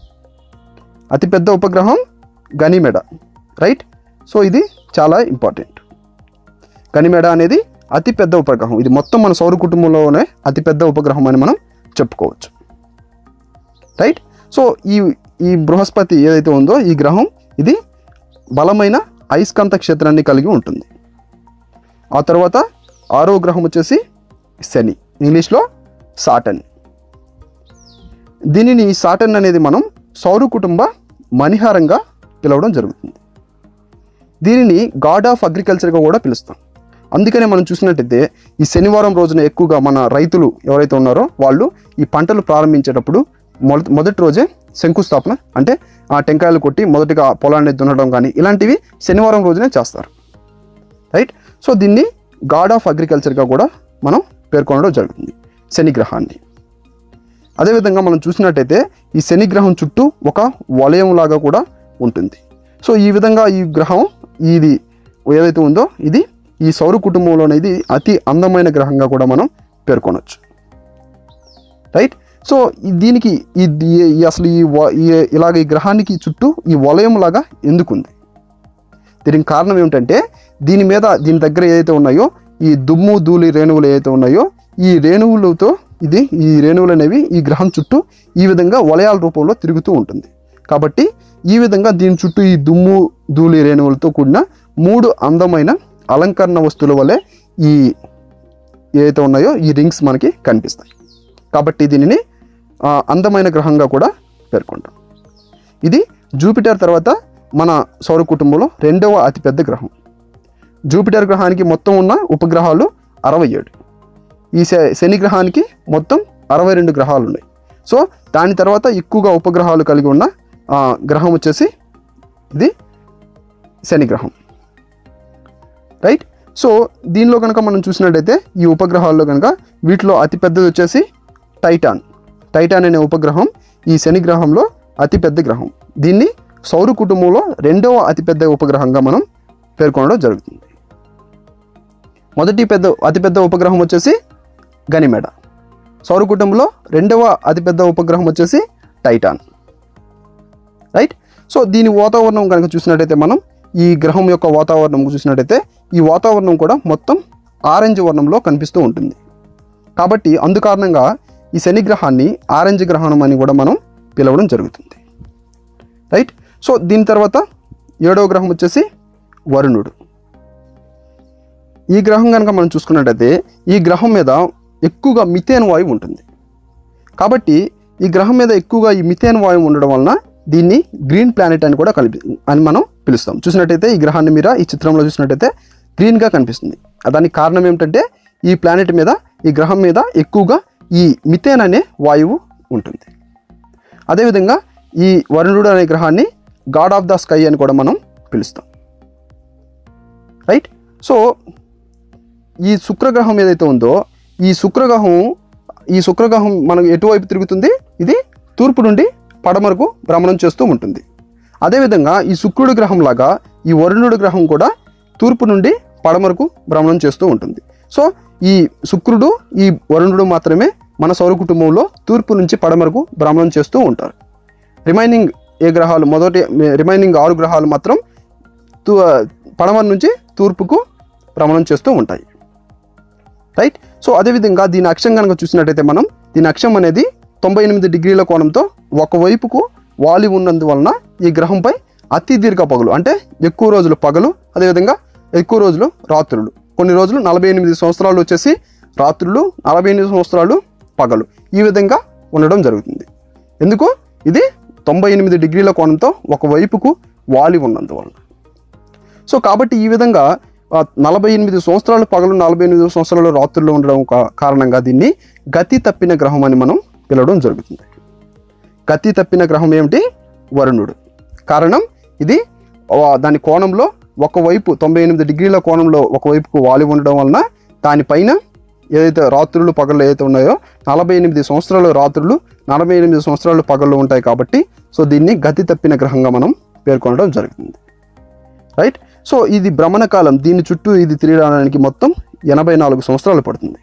అతి పెద్ద ఉపగ్రహం గనిమెడ రైట్ సో ఇది చాలా ఇంపార్టెంట్ గనిమెడ అనేది అతి పెద్ద ఉపగ్రహం ఇది మొత్తం మన సౌర కుటుంబంలోనే అతి పెద్ద ఉపగ్రహం అని మనం చెప్పుకోవచ్చు రైట్ సో ఈ ఈ బృహస్పతి ఏదైతే ఉందో ఈ గ్రహం ఇది బలమైన అయస్కాంత క్షేత్రాన్ని కలిగి ఉంటుంది ఆ తర్వాత ఆరో గ్రహం వచ్చేసి శని ఇంగ్లీష్లో సాటన్ దీనిని సాటన్ అనేది మనం సౌర కుటుంబ మణిహారంగా పిలవడం జరుగుతుంది దీనిని గాడ్ ఆఫ్ అగ్రికల్చర్గా కూడా పిలుస్తాం అందుకనే మనం చూసినట్టయితే ఈ శనివారం రోజున ఎక్కువగా మన రైతులు ఎవరైతే ఉన్నారో వాళ్ళు ఈ పంటలు ప్రారంభించేటప్పుడు మొదటి మొదటి రోజే శంకుస్థాపన అంటే ఆ టెంకాయలు కొట్టి మొదటిగా పొలాన్ని దున్నడం కానీ ఇలాంటివి శనివారం రోజునే చేస్తారు రైట్ సో దీన్ని గాడ్ ఆఫ్ అగ్రికల్చర్గా కూడా మనం పేర్కొనడం జరుగుతుంది శని గ్రహాన్ని అదేవిధంగా మనం చూసినట్టయితే ఈ శని గ్రహం చుట్టూ ఒక వలయం లాగా కూడా ఉంటుంది సో ఈ విధంగా ఈ గ్రహం ఇది ఏదైతే ఉందో ఇది ఈ సౌర కుటుంబంలోనే ఇది అతి అందమైన గ్రహంగా కూడా మనం పేర్కొనవచ్చు రైట్ సో ఈ- దీనికి ఈ ఈ- ఈ అసలు ఈ వ- ఈ- ఇలాగ ఈ గ్రహానికి చుట్టూ ఈ వలయం లాగా ఎందుకుంది దీనికి కారణం ఏమిటంటే దీని మీద దీని దగ్గర ఏదైతే ఉన్నాయో ఈ దుమ్ము ధూళి రేణువులు ఏదైతే ఉన్నాయో ఈ రేణువులతో ఇది ఈ రేణువులు అనేవి ఈ గ్రహం చుట్టూ ఈ విధంగా వలయాల రూపంలో తిరుగుతూ ఉంటుంది కాబట్టి ఈ విధంగా దీని చుట్టూ ఈ దుమ్ము ధూళి రేణువులతో కూడిన మూడు అందమైన అలంకరణ వస్తువుల వలె ఈ ఏదైతే ఉన్నాయో ఈ రింగ్స్ మనకి కనిపిస్తాయి కాబట్టి దీనిని ఆ, అందమైన గ్రహంగా కూడా పేర్కొంటాం ఇది జూపిటర్ తర్వాత మన సౌర కుటుంబంలో రెండవ అతిపెద్ద గ్రహం జూపిటర్ గ్రహానికి మొత్తం ఉన్న ఉపగ్రహాలు అరవై ఏడు ఈ శ- శని గ్రహానికి మొత్తం అరవై రెండు గ్రహాలు ఉన్నాయి సో దాని తర్వాత ఎక్కువగా ఉపగ్రహాలు కలిగి ఉన్న ఆ, గ్రహం వచ్చేసి ఇది శని గ్రహం రైట్ సో దీనిలో కనుక మనం చూసినట్టయితే ఈ ఉపగ్రహాల్లో కనుక వీటిలో అతిపెద్దది వచ్చేసి టైటాన్ టైటాన్ అనే ఉపగ్రహం ఈ శని గ్రహంలో అతిపెద్ద గ్రహం దీన్ని సౌర కుటుంబంలో రెండవ అతిపెద్ద ఉపగ్రహంగా మనం పేర్కొనడం జరుగుతుంది మొదటి పెద్ద అతిపెద్ద ఉపగ్రహం వచ్చేసి గనిమెడ సౌర కుటుంబంలో రెండవ అతిపెద్ద ఉపగ్రహం వచ్చేసి టైటాన్ రైట్ సో దీని వాతావరణం కనుక చూసినట్టయితే మనం ఈ గ్రహం యొక్క వాతావరణం చూసినట్టయితే ఈ వాతావరణం కూడా మొత్తం ఆరెంజ్ వర్ణంలో కనిపిస్తూ ఉంటుంది కాబట్టి అందుకారణంగా ఈ శని గ్రహాన్ని ఆరెంజ్ గ్రహణం అని కూడా మనం పిలవడం జరుగుతుంది రైట్ సో దీని తర్వాత ఏడవ గ్రహం వచ్చేసి వరుణుడు ఈ గ్రహం కనుక మనం చూసుకున్నట్టయితే ఈ గ్రహం మీద ఎక్కువగా మిథేన్ వాయువు ఉంటుంది కాబట్టి ఈ గ్రహం మీద ఎక్కువగా ఈ మిథేన్ వాయువు ఉండడం వలన దీన్ని గ్రీన్ ప్లానెట్ అని కూడా కలిపి అని మనం పిలుస్తాం చూసినట్టయితే ఈ గ్రహాన్ని మీద ఈ చిత్రంలో చూసినట్టయితే గ్రీన్గా కనిపిస్తుంది దానికి కారణం ఏమిటంటే ఈ ప్లానెట్ మీద ఈ గ్రహం మీద ఎక్కువగా ఈ మిథేన్ అనే వాయువు ఉంటుంది అదేవిధంగా ఈ వరుణుడు అనే గ్రహాన్ని గాడ్ ఆఫ్ ద స్కై అని కూడా మనం పిలుస్తాం రైట్ సో ఈ శుక్రగ్రహం ఏదైతే ఉందో ఈ శుక్రగ్రహం ఈ శుక్రగ్రహం మనకు ఎటువైపు తిరుగుతుంది ఇది తూర్పు నుండి పడమరకు భ్రమణం చేస్తూ ఉంటుంది అదేవిధంగా ఈ శుక్రుడి గ్రహం లాగా ఈ వరుణుడి గ్రహం కూడా తూర్పు నుండి పడమరకు భ్రమణం చేస్తూ ఉంటుంది సో ఈ శుక్రుడు ఈ వరుణుడు మాత్రమే మన సౌర కుటుంబంలో తూర్పు నుంచి పడమరకు భ్రమణం చేస్తూ ఉంటారు రిమైనింగ్ ఏ గ్రహాలు మొదటి రిమైనింగ్ ఆరు గ్రహాలు మాత్రం తూ పడమర నుంచి తూర్పుకు భ్రమణం చేస్తూ ఉంటాయి రైట్ సో అదేవిధంగా దీని అక్షం కనుక చూసినట్టయితే మనం దీని అక్షం అనేది తొంభై ఎనిమిది డిగ్రీల కోణంతో ఒకవైపుకు వాలి ఉన్నందువలన ఈ గ్రహంపై అతి దీర్ఘ పగలు అంటే ఎక్కువ రోజులు పగలు అదేవిధంగా ఎక్కువ రోజులు రాత్రులు కొన్ని రోజులు నలభై ఎనిమిది సంవత్సరాలు వచ్చేసి రాత్రులు నలభై ఎనిమిది సంవత్సరాలు పగలు ఈ విధంగా ఉండడం జరుగుతుంది ఎందుకు ఇది తొంభై ఎనిమిది డిగ్రీల కోణంతో ఒకవైపుకు వాలి ఉన్నందువలన సో కాబట్టి ఈ విధంగా ఆ, నలభై ఎనిమిది సంవత్సరాలు పగలు నలభై ఎనిమిది సంవత్సరాలు రాత్రుల్లో ఉండడం కా- కారణంగా దీన్ని గతి తప్పిన గ్రహం అని మనం పిలవడం జరుగుతుంది గతి తప్పిన గ్రహం ఏమిటి వరుణుడు కారణం ఇది ఆ, దాని కోణంలో ఒకవైపు తొంభై ఎనిమిది డిగ్రీల కోణంలో ఒకవైపుకు వాలి ఉండడం వలన దానిపైన ఏదైతే రాత్రులు పగళ్ళు ఏదైతే ఉన్నాయో నలభై ఎనిమిది సంవత్సరాలు రాత్రులు నలభై ఎనిమిది సంవత్సరాలు పగళ్ళు ఉంటాయి కాబట్టి సో దీన్ని గతి తప్పిన గ్రహంగా మనం పేర్కొనడం జరుగుతుంది రైట్ సో ఇది భ్రమణ కాలం దీని చుట్టూ ఇది తిరగడానికి మొత్తం ఎనభై నాలుగు సంవత్సరాలు పడుతుంది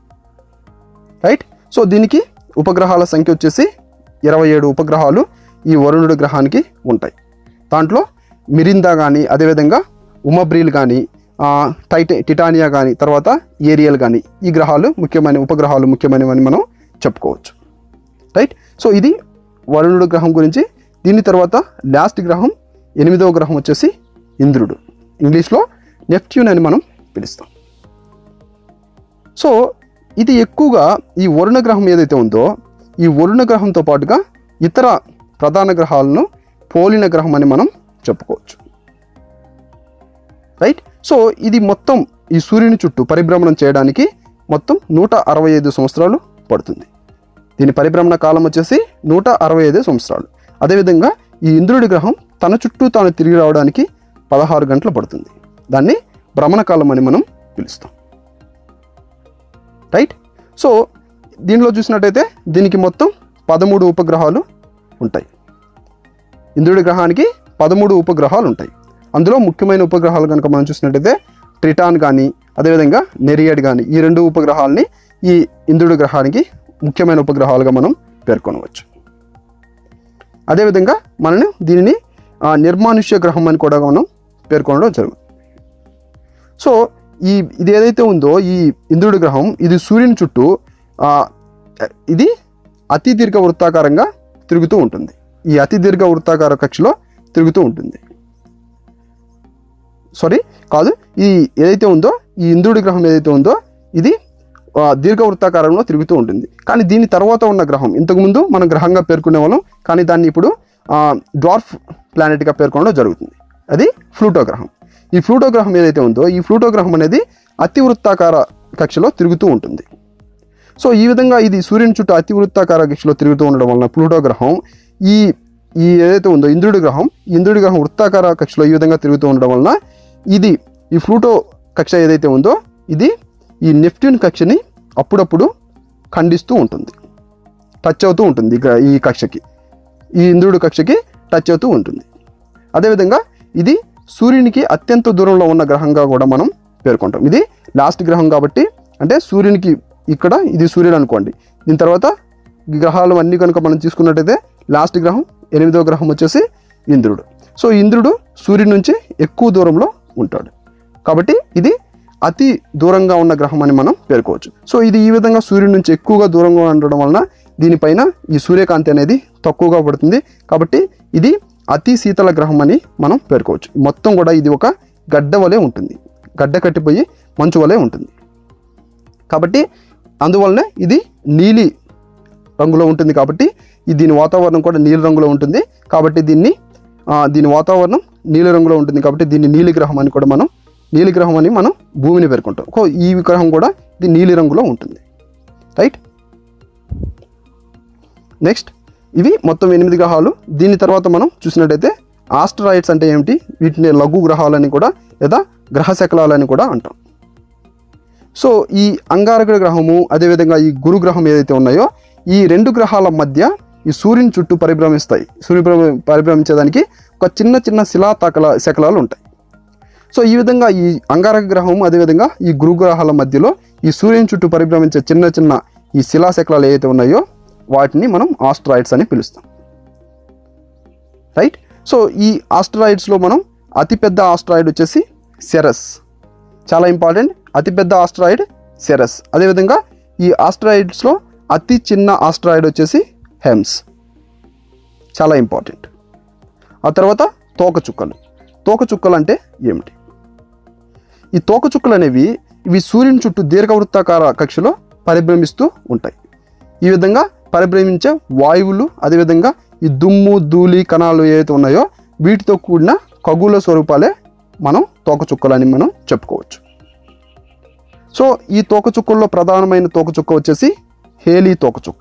రైట్ సో దీనికి ఉపగ్రహాల సంఖ్య వచ్చేసి ఇరవై ఏడు ఉపగ్రహాలు ఈ వరుణుడి గ్రహానికి ఉంటాయి దాంట్లో మిరిందా కానీ అదేవిధంగా ఉమబ్రీల్ కానీ టైట టిటానియా కానీ తర్వాత ఏరియల్ కానీ ఈ గ్రహాలు ముఖ్యమైన ఉపగ్రహాలు ముఖ్యమైనవని మనం చెప్పుకోవచ్చు రైట్ సో ఇది వరుణుడు గ్రహం గురించి దీని తర్వాత లాస్ట్ గ్రహం ఎనిమిదవ గ్రహం వచ్చేసి ఇంద్రుడు ఇంగ్లీష్లో నెప్ట్యూన్ అని మనం పిలుస్తాం సో ఇది ఎక్కువగా ఈ వరుణ గ్రహం ఏదైతే ఉందో ఈ వరుణ గ్రహంతో పాటుగా ఇతర ప్రధాన గ్రహాలను పోలిన గ్రహం అని మనం చెప్పుకోవచ్చు రైట్ సో ఇది మొత్తం ఈ సూర్యుని చుట్టూ పరిభ్రమణం చేయడానికి మొత్తం నూట అరవై ఐదు సంవత్సరాలు పడుతుంది దీని పరిభ్రమణ కాలం వచ్చేసి నూట అరవై ఐదు సంవత్సరాలు అదేవిధంగా ఈ ఇంద్రుడి గ్రహం తన చుట్టూ తాను తిరిగి రావడానికి పదహారు గంటలు పడుతుంది దాన్ని భ్రమణ కాలం అని మనం పిలుస్తాం రైట్ సో దీనిలో చూసినట్టయితే దీనికి మొత్తం పదమూడు ఉపగ్రహాలు ఉంటాయి ఇంద్రుడి గ్రహానికి పదమూడు ఉపగ్రహాలు ఉంటాయి అందులో ముఖ్యమైన ఉపగ్రహాలు కనుక మనం చూసినట్టయితే ట్రిటాన్ కానీ అదేవిధంగా నెరియడ్ కానీ ఈ రెండు ఉపగ్రహాలని ఈ ఇంద్రుడి గ్రహానికి ముఖ్యమైన ఉపగ్రహాలుగా మనం పేర్కొనవచ్చు అదేవిధంగా మనని దీనిని ఆ, నిర్మానుష్య గ్రహం అని కూడా మనం పేర్కొనడం జరుగుతుంది సో ఈ ఇది ఏదైతే ఉందో ఈ ఇంద్రుడి గ్రహం ఇది సూర్యుని చుట్టూ ఆ, ఇది అతి దీర్ఘ వృత్తాకారంగా తిరుగుతూ ఉంటుంది ఈ అతి దీర్ఘ వృత్తాకార కక్షలో తిరుగుతూ ఉంటుంది సారీ కాదు ఈ ఏదైతే ఉందో ఈ ఇంద్రుడి గ్రహం ఏదైతే ఉందో ఇది ఆ, దీర్ఘ వృత్తాకారంలో తిరుగుతూ ఉంటుంది కానీ దీని తర్వాత ఉన్న గ్రహం ఇంతకుముందు మనం గ్రహంగా పేర్కొనే వాళ్ళం కానీ దాన్ని ఇప్పుడు డ్వార్ఫ్ ప్లానెట్గా పేర్కొనడం జరుగుతుంది అది ఫ్లూటో గ్రహం ఈ ఫ్లూటో గ్రహం ఏదైతే ఉందో ఈ ఫ్లూటో గ్రహం అనేది అతి వృత్తాకార కక్షలో తిరుగుతూ ఉంటుంది సో ఈ విధంగా ఇది సూర్యుని చుట్టూ అతి వృత్తాకార కక్షలో తిరుగుతూ ఉండడం వలన ప్లూటో గ్రహం ఈ ఈ ఏదైతే ఉందో ఇంద్రుడి గ్రహం ఈ ఇంద్రుడి గ్రహం వృత్తాకార కక్షలో ఈ విధంగా తిరుగుతూ ఉండడం వలన ఇది ఈ ఫ్లూటో కక్ష ఏదైతే ఉందో ఇది ఈ నెప్ట్యూన్ కక్షని అప్పుడప్పుడు ఖండిస్తూ ఉంటుంది టచ్ అవుతూ ఉంటుంది ఈ గ్ర- ఈ కక్షకి ఈ ఇంద్రుడి కక్షకి టచ్ అవుతూ ఉంటుంది అదేవిధంగా ఇది సూర్యునికి అత్యంత దూరంలో ఉన్న గ్రహంగా కూడా మనం పేర్కొంటాం ఇది లాస్ట్ గ్రహం కాబట్టి అంటే సూర్యునికి ఇక్కడ ఇది సూర్యుడు అనుకోండి దీని తర్వాత ఈ గ్రహాలు అన్నీ కనుక మనం తీసుకున్నట్టయితే లాస్ట్ గ్రహం ఎనిమిదో గ్రహం వచ్చేసి ఇంద్రుడు సో ఇంద్రుడు సూర్యుడి నుంచి ఎక్కువ దూరంలో ఉంటాడు కాబట్టి ఇది అతి దూరంగా ఉన్న గ్రహం అని మనం పేర్కోవచ్చు సో ఇది ఈ విధంగా సూర్యుడి నుంచి ఎక్కువగా దూరంగా ఉండడం వలన దీనిపైన ఈ సూర్యకాంతి అనేది తక్కువగా పడుతుంది కాబట్టి ఇది అతి శీతల గ్రహం అని మనం పేర్కోవచ్చు మొత్తం కూడా ఇది ఒక గడ్డ వలె ఉంటుంది గడ్డ కట్టిపోయి మంచు వలె ఉంటుంది కాబట్టి అందువలనే ఇది నీలి రంగులో ఉంటుంది కాబట్టి ఈ దీని వాతావరణం కూడా నీలి రంగులో ఉంటుంది కాబట్టి దీన్ని ఆ, దీని వాతావరణం నీలి రంగులో ఉంటుంది కాబట్టి దీన్ని నీలి గ్రహం అని కూడా మనం నీలి గ్రహం అని మనం భూమిని పేర్కొంటాం కో ఈ గ్రహం కూడా ఇది నీలి రంగులో ఉంటుంది రైట్ నెక్స్ట్ ఇవి మొత్తం ఎనిమిది గ్రహాలు దీని తర్వాత మనం చూసినట్టయితే ఆస్ట్రాయిడ్స్ అంటే ఏమిటి వీటిని లఘు గ్రహాలని కూడా లేదా గ్రహ శకలాలని కూడా అంటాం సో ఈ అంగారకుడి గ్రహము అదేవిధంగా ఈ గురు గ్రహం ఏదైతే ఉన్నాయో ఈ రెండు గ్రహాల మధ్య ఈ సూర్యుని చుట్టూ పరిభ్రమిస్తాయి సూర్య పరిభ్రమ- పరిభ్రమించేదానికి ఒక చిన్న చిన్న శిలాతకల శకలాలు ఉంటాయి సో ఈ విధంగా ఈ అంగారక గ్రహం అదేవిధంగా ఈ గురు గ్రహాల మధ్యలో ఈ సూర్యుని చుట్టూ పరిభ్రమించే చిన్న చిన్న ఈ శిలా శకలాలు ఏవైతే ఉన్నాయో వాటిని మనం ఆస్ట్రాయిడ్స్ అని పిలుస్తాం రైట్ సో ఈ ఆస్ట్రాయిడ్స్లో మనం అతిపెద్ద ఆస్ట్రాయిడ్ వచ్చేసి సెరస్ చాలా ఇంపార్టెంట్ అతిపెద్ద ఆస్ట్రాయిడ్ సెరస్ అదేవిధంగా ఈ ఆస్ట్రాయిడ్స్లో అతి చిన్న ఆస్ట్రాయిడ్ వచ్చేసి హెమ్స్ చాలా ఇంపార్టెంట్ ఆ తర్వాత తోకచుక్కలు తోకచుక్కలు అంటే ఏమిటి ఈ తోకచుక్కలు అనేవి ఇవి సూర్యుని చుట్టూ దీర్ఘవృత్తాకార కక్షలో పరిభ్రమిస్తూ ఉంటాయి ఈ విధంగా పరిభ్రమించే వాయువులు అదేవిధంగా ఈ దుమ్ము ధూళి కణాలు ఏవైతే ఉన్నాయో వీటితో కూడిన ఖగోళ స్వరూపాలే మనం తోకచుక్కలని మనం చెప్పుకోవచ్చు సో ఈ తోకచుక్కల్లో ప్రధానమైన తోకచుక్క వచ్చేసి హేలీ తోకచుక్క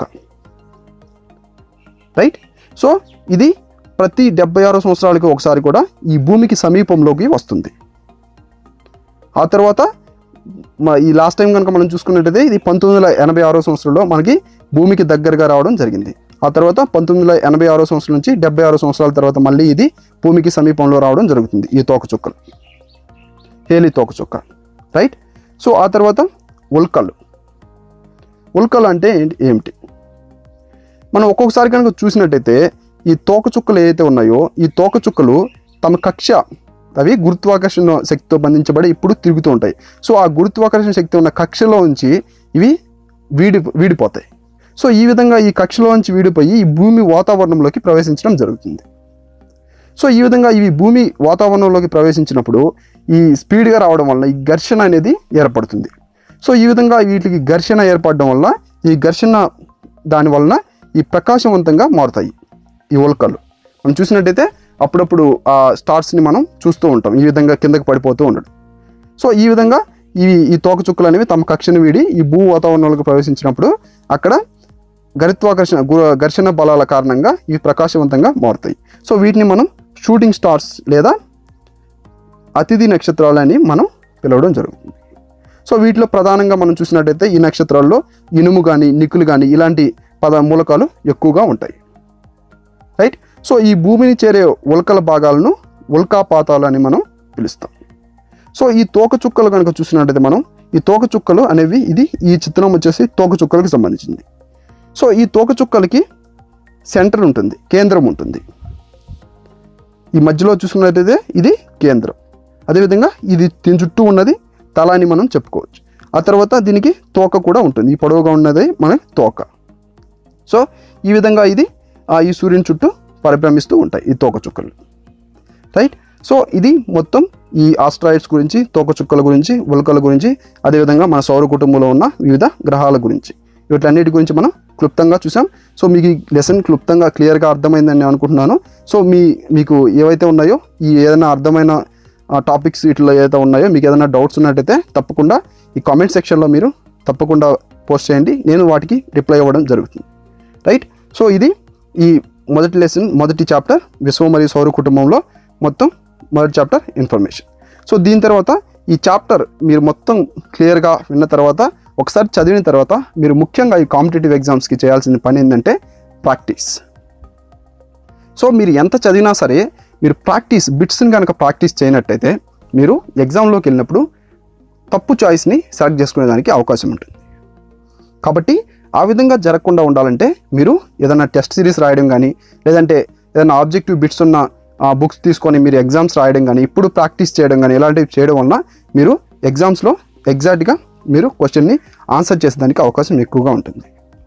రైట్ సో ఇది ప్రతి డెబ్బై ఆరు సంవత్సరాలకి ఒకసారి కూడా ఈ భూమికి సమీపంలోకి వస్తుంది ఆ తర్వాత మ- ఈ లాస్ట్ టైం కనుక మనం చూసుకున్నట్టయితే ఇది పంతొమ్మిది వందల ఎనభై ఆరో సంవత్సరంలో మనకి భూమికి దగ్గరగా రావడం జరిగింది ఆ తర్వాత పంతొమ్మిది వందల ఎనభై ఆరో సంవత్సరం నుంచి డెబ్బై ఆరో సంవత్సరాల తర్వాత మళ్ళీ ఇది భూమికి సమీపంలో రావడం జరుగుతుంది ఈ తోకచుక్కలు హేలి తోకచుక్క రైట్ సో ఆ తర్వాత ఉల్కలు ఉల్కలు అంటే ఏంటి ఏమిటి మనం ఒక్కొక్కసారి కనుక చూసినట్టయితే ఈ తోకచుక్కలు ఏవైతే ఉన్నాయో ఈ తోకచుక్కలు తమ కక్ష అవి గురుత్వాకర్షణ శక్తితో బంధించబడి ఇప్పుడు తిరుగుతూ ఉంటాయి సో ఆ గురుత్వాకర్షణ శక్తి ఉన్న కక్షలో ఉంచి ఇవి వీడి వీడిపోతాయి సో ఈ విధంగా ఈ కక్షలో నుంచి వీడిపోయి ఈ భూమి వాతావరణంలోకి ప్రవేశించడం జరుగుతుంది సో ఈ విధంగా ఇవి భూమి వాతావరణంలోకి ప్రవేశించినప్పుడు ఈ స్పీడ్గా రావడం వల్ల ఈ ఘర్షణ అనేది ఏర్పడుతుంది సో ఈ విధంగా వీటికి ఘర్షణ ఏర్పడడం వల్ల ఈ ఘర్షణ దాని వలన ఈ ప్రకాశవంతంగా మారుతాయి ఈ ఉల్కలు మనం చూసినట్టయితే అప్పుడప్పుడు ఆ స్టార్స్ని మనం చూస్తూ ఉంటాం ఈ విధంగా కిందకి పడిపోతూ ఉండడం సో ఈ విధంగా ఈ ఈ తోకచుక్కలు అనేవి తమ కక్షను వీడి ఈ భూ వాతావరణంలోకి ప్రవేశించినప్పుడు అక్కడ గరిత్వాకర్షణ గు- ఘర్షణ బలాల కారణంగా ఇవి ప్రకాశవంతంగా మారుతాయి సో వీటిని మనం షూటింగ్ స్టార్స్ లేదా అతిథి నక్షత్రాలు అని మనం పిలవడం జరుగుతుంది సో వీటిలో ప్రధానంగా మనం చూసినట్టయితే ఈ నక్షత్రాల్లో ఇనుము కానీ నిక్కులు కానీ ఇలాంటి పద మూలకాలు ఎక్కువగా ఉంటాయి రైట్ సో ఈ భూమిని చేరే ఉల్కల భాగాలను ఉల్కాపాతాలు అని మనం పిలుస్తాం సో ఈ తోక చుక్కలు కనుక చూసినట్టయితే మనం ఈ తోక చుక్కలు అనేవి ఇది ఈ చిత్రం వచ్చేసి తోక చుక్కలకు సంబంధించింది సో ఈ తోక చుక్కలకి సెంటర్ ఉంటుంది కేంద్రం ఉంటుంది ఈ మధ్యలో చూసుకున్నట్టయితే ఇది కేంద్రం అదేవిధంగా ఇది దీని చుట్టూ ఉన్నది తల అని మనం చెప్పుకోవచ్చు ఆ తర్వాత దీనికి తోక కూడా ఉంటుంది ఈ పొడవుగా ఉన్నది మన తోక సో ఈ విధంగా ఇది ఆ, ఈ సూర్యుని చుట్టూ పరిభ్రమిస్తూ ఉంటాయి ఈ తోక చుక్కలు రైట్ సో ఇది మొత్తం ఈ ఆస్ట్రాయిడ్స్ గురించి తోక చుక్కల గురించి ఉల్కల గురించి అదేవిధంగా మన సౌర కుటుంబంలో ఉన్న వివిధ గ్రహాల గురించి వీటన్నిటి గురించి మనం క్లుప్తంగా చూసాం సో మీకు ఈ లెసన్ క్లుప్తంగా క్లియర్గా అర్థమైందని నేను అనుకుంటున్నాను సో మీ మీకు ఏవైతే ఉన్నాయో ఈ ఏదైనా అర్థమైన టాపిక్స్ వీటిలో ఏదైతే ఉన్నాయో మీకు ఏదైనా డౌట్స్ ఉన్నట్టయితే తప్పకుండా ఈ కామెంట్ సెక్షన్లో మీరు తప్పకుండా పోస్ట్ చేయండి నేను వాటికి రిప్లై ఇవ్వడం జరుగుతుంది రైట్ సో ఇది ఈ మొదటి లెసన్ మొదటి చాప్టర్ విశ్వ మరియు సౌర కుటుంబంలో మొత్తం మొదటి చాప్టర్ ఇన్ఫర్మేషన్ సో దీని తర్వాత ఈ చాప్టర్ మీరు మొత్తం క్లియర్గా విన్న తర్వాత ఒకసారి చదివిన తర్వాత మీరు ముఖ్యంగా ఈ కాంపిటేటివ్ ఎగ్జామ్స్కి చేయాల్సిన పని ఏంటంటే ప్రాక్టీస్ సో మీరు ఎంత చదివినా సరే మీరు ప్రాక్టీస్ బిట్స్ని కనుక ప్రాక్టీస్ చేయనట్టయితే మీరు ఎగ్జామ్లోకి వెళ్ళినప్పుడు తప్పు చాయిస్ని సెలెక్ట్ చేసుకునేదానికి అవకాశం ఉంటుంది కాబట్టి ఆ విధంగా జరగకుండా ఉండాలంటే మీరు ఏదైనా టెస్ట్ సిరీస్ రాయడం కానీ లేదంటే ఏదైనా ఆబ్జెక్టివ్ బిట్స్ ఉన్న బుక్స్ తీసుకొని మీరు ఎగ్జామ్స్ రాయడం కానీ ఇప్పుడు ప్రాక్టీస్ చేయడం కానీ ఇలాంటివి చేయడం వలన మీరు ఎగ్జామ్స్లో ఎగ్జాక్ట్గా మీరు క్వశ్చన్ని ఆన్సర్ చేసేదానికి అవకాశం ఎక్కువగా ఉంటుంది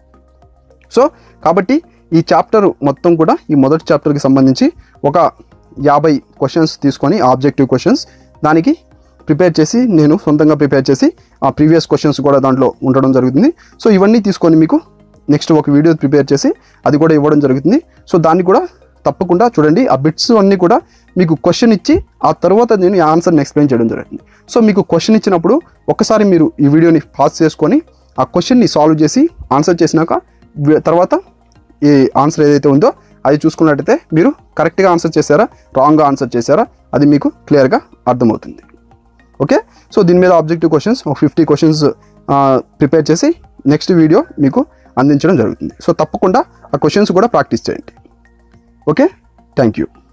సో కాబట్టి ఈ చాప్టర్ మొత్తం కూడా ఈ మొదటి చాప్టర్కి సంబంధించి ఒక యాభై క్వశ్చన్స్ తీసుకొని ఆబ్జెక్టివ్ క్వశ్చన్స్ దానికి ప్రిపేర్ చేసి నేను సొంతంగా ప్రిపేర్ చేసి ఆ ప్రీవియస్ క్వశ్చన్స్ కూడా దాంట్లో ఉండడం జరుగుతుంది సో ఇవన్నీ తీసుకొని మీకు నెక్స్ట్ ఒక వీడియో ప్రిపేర్ చేసి అది కూడా ఇవ్వడం జరుగుతుంది సో దాన్ని కూడా తప్పకుండా చూడండి ఆ బిట్స్ అన్నీ కూడా మీకు క్వశ్చన్ ఇచ్చి ఆ తర్వాత నేను ఈ ఆన్సర్ని ఎక్స్ప్లెయిన్ చేయడం జరుగుతుంది సో మీకు క్వశ్చన్ ఇచ్చినప్పుడు ఒకసారి మీరు ఈ వీడియోని పాస్ చేసుకొని ఆ క్వశ్చన్ని సాల్వ్ చేసి ఆన్సర్ చేసినాక వి- తర్వాత ఈ ఆన్సర్ ఏదైతే ఉందో అది చూసుకున్నట్టయితే మీరు కరెక్ట్గా ఆన్సర్ చేశారా రాంగ్గా ఆన్సర్ చేశారా అది మీకు క్లియర్గా అర్థమవుతుంది ఓకే సో దీని మీద ఆబ్జెక్టివ్ క్వశ్చన్స్ ఒక ఫిఫ్టీ క్వశ్చన్స్ ప్రిపేర్ చేసి నెక్స్ట్ వీడియో మీకు అందించడం జరుగుతుంది సో తప్పకుండా ఆ క్వశ్చన్స్ కూడా ప్రాక్టీస్ చేయండి ఓకే థ్యాంక్ యూ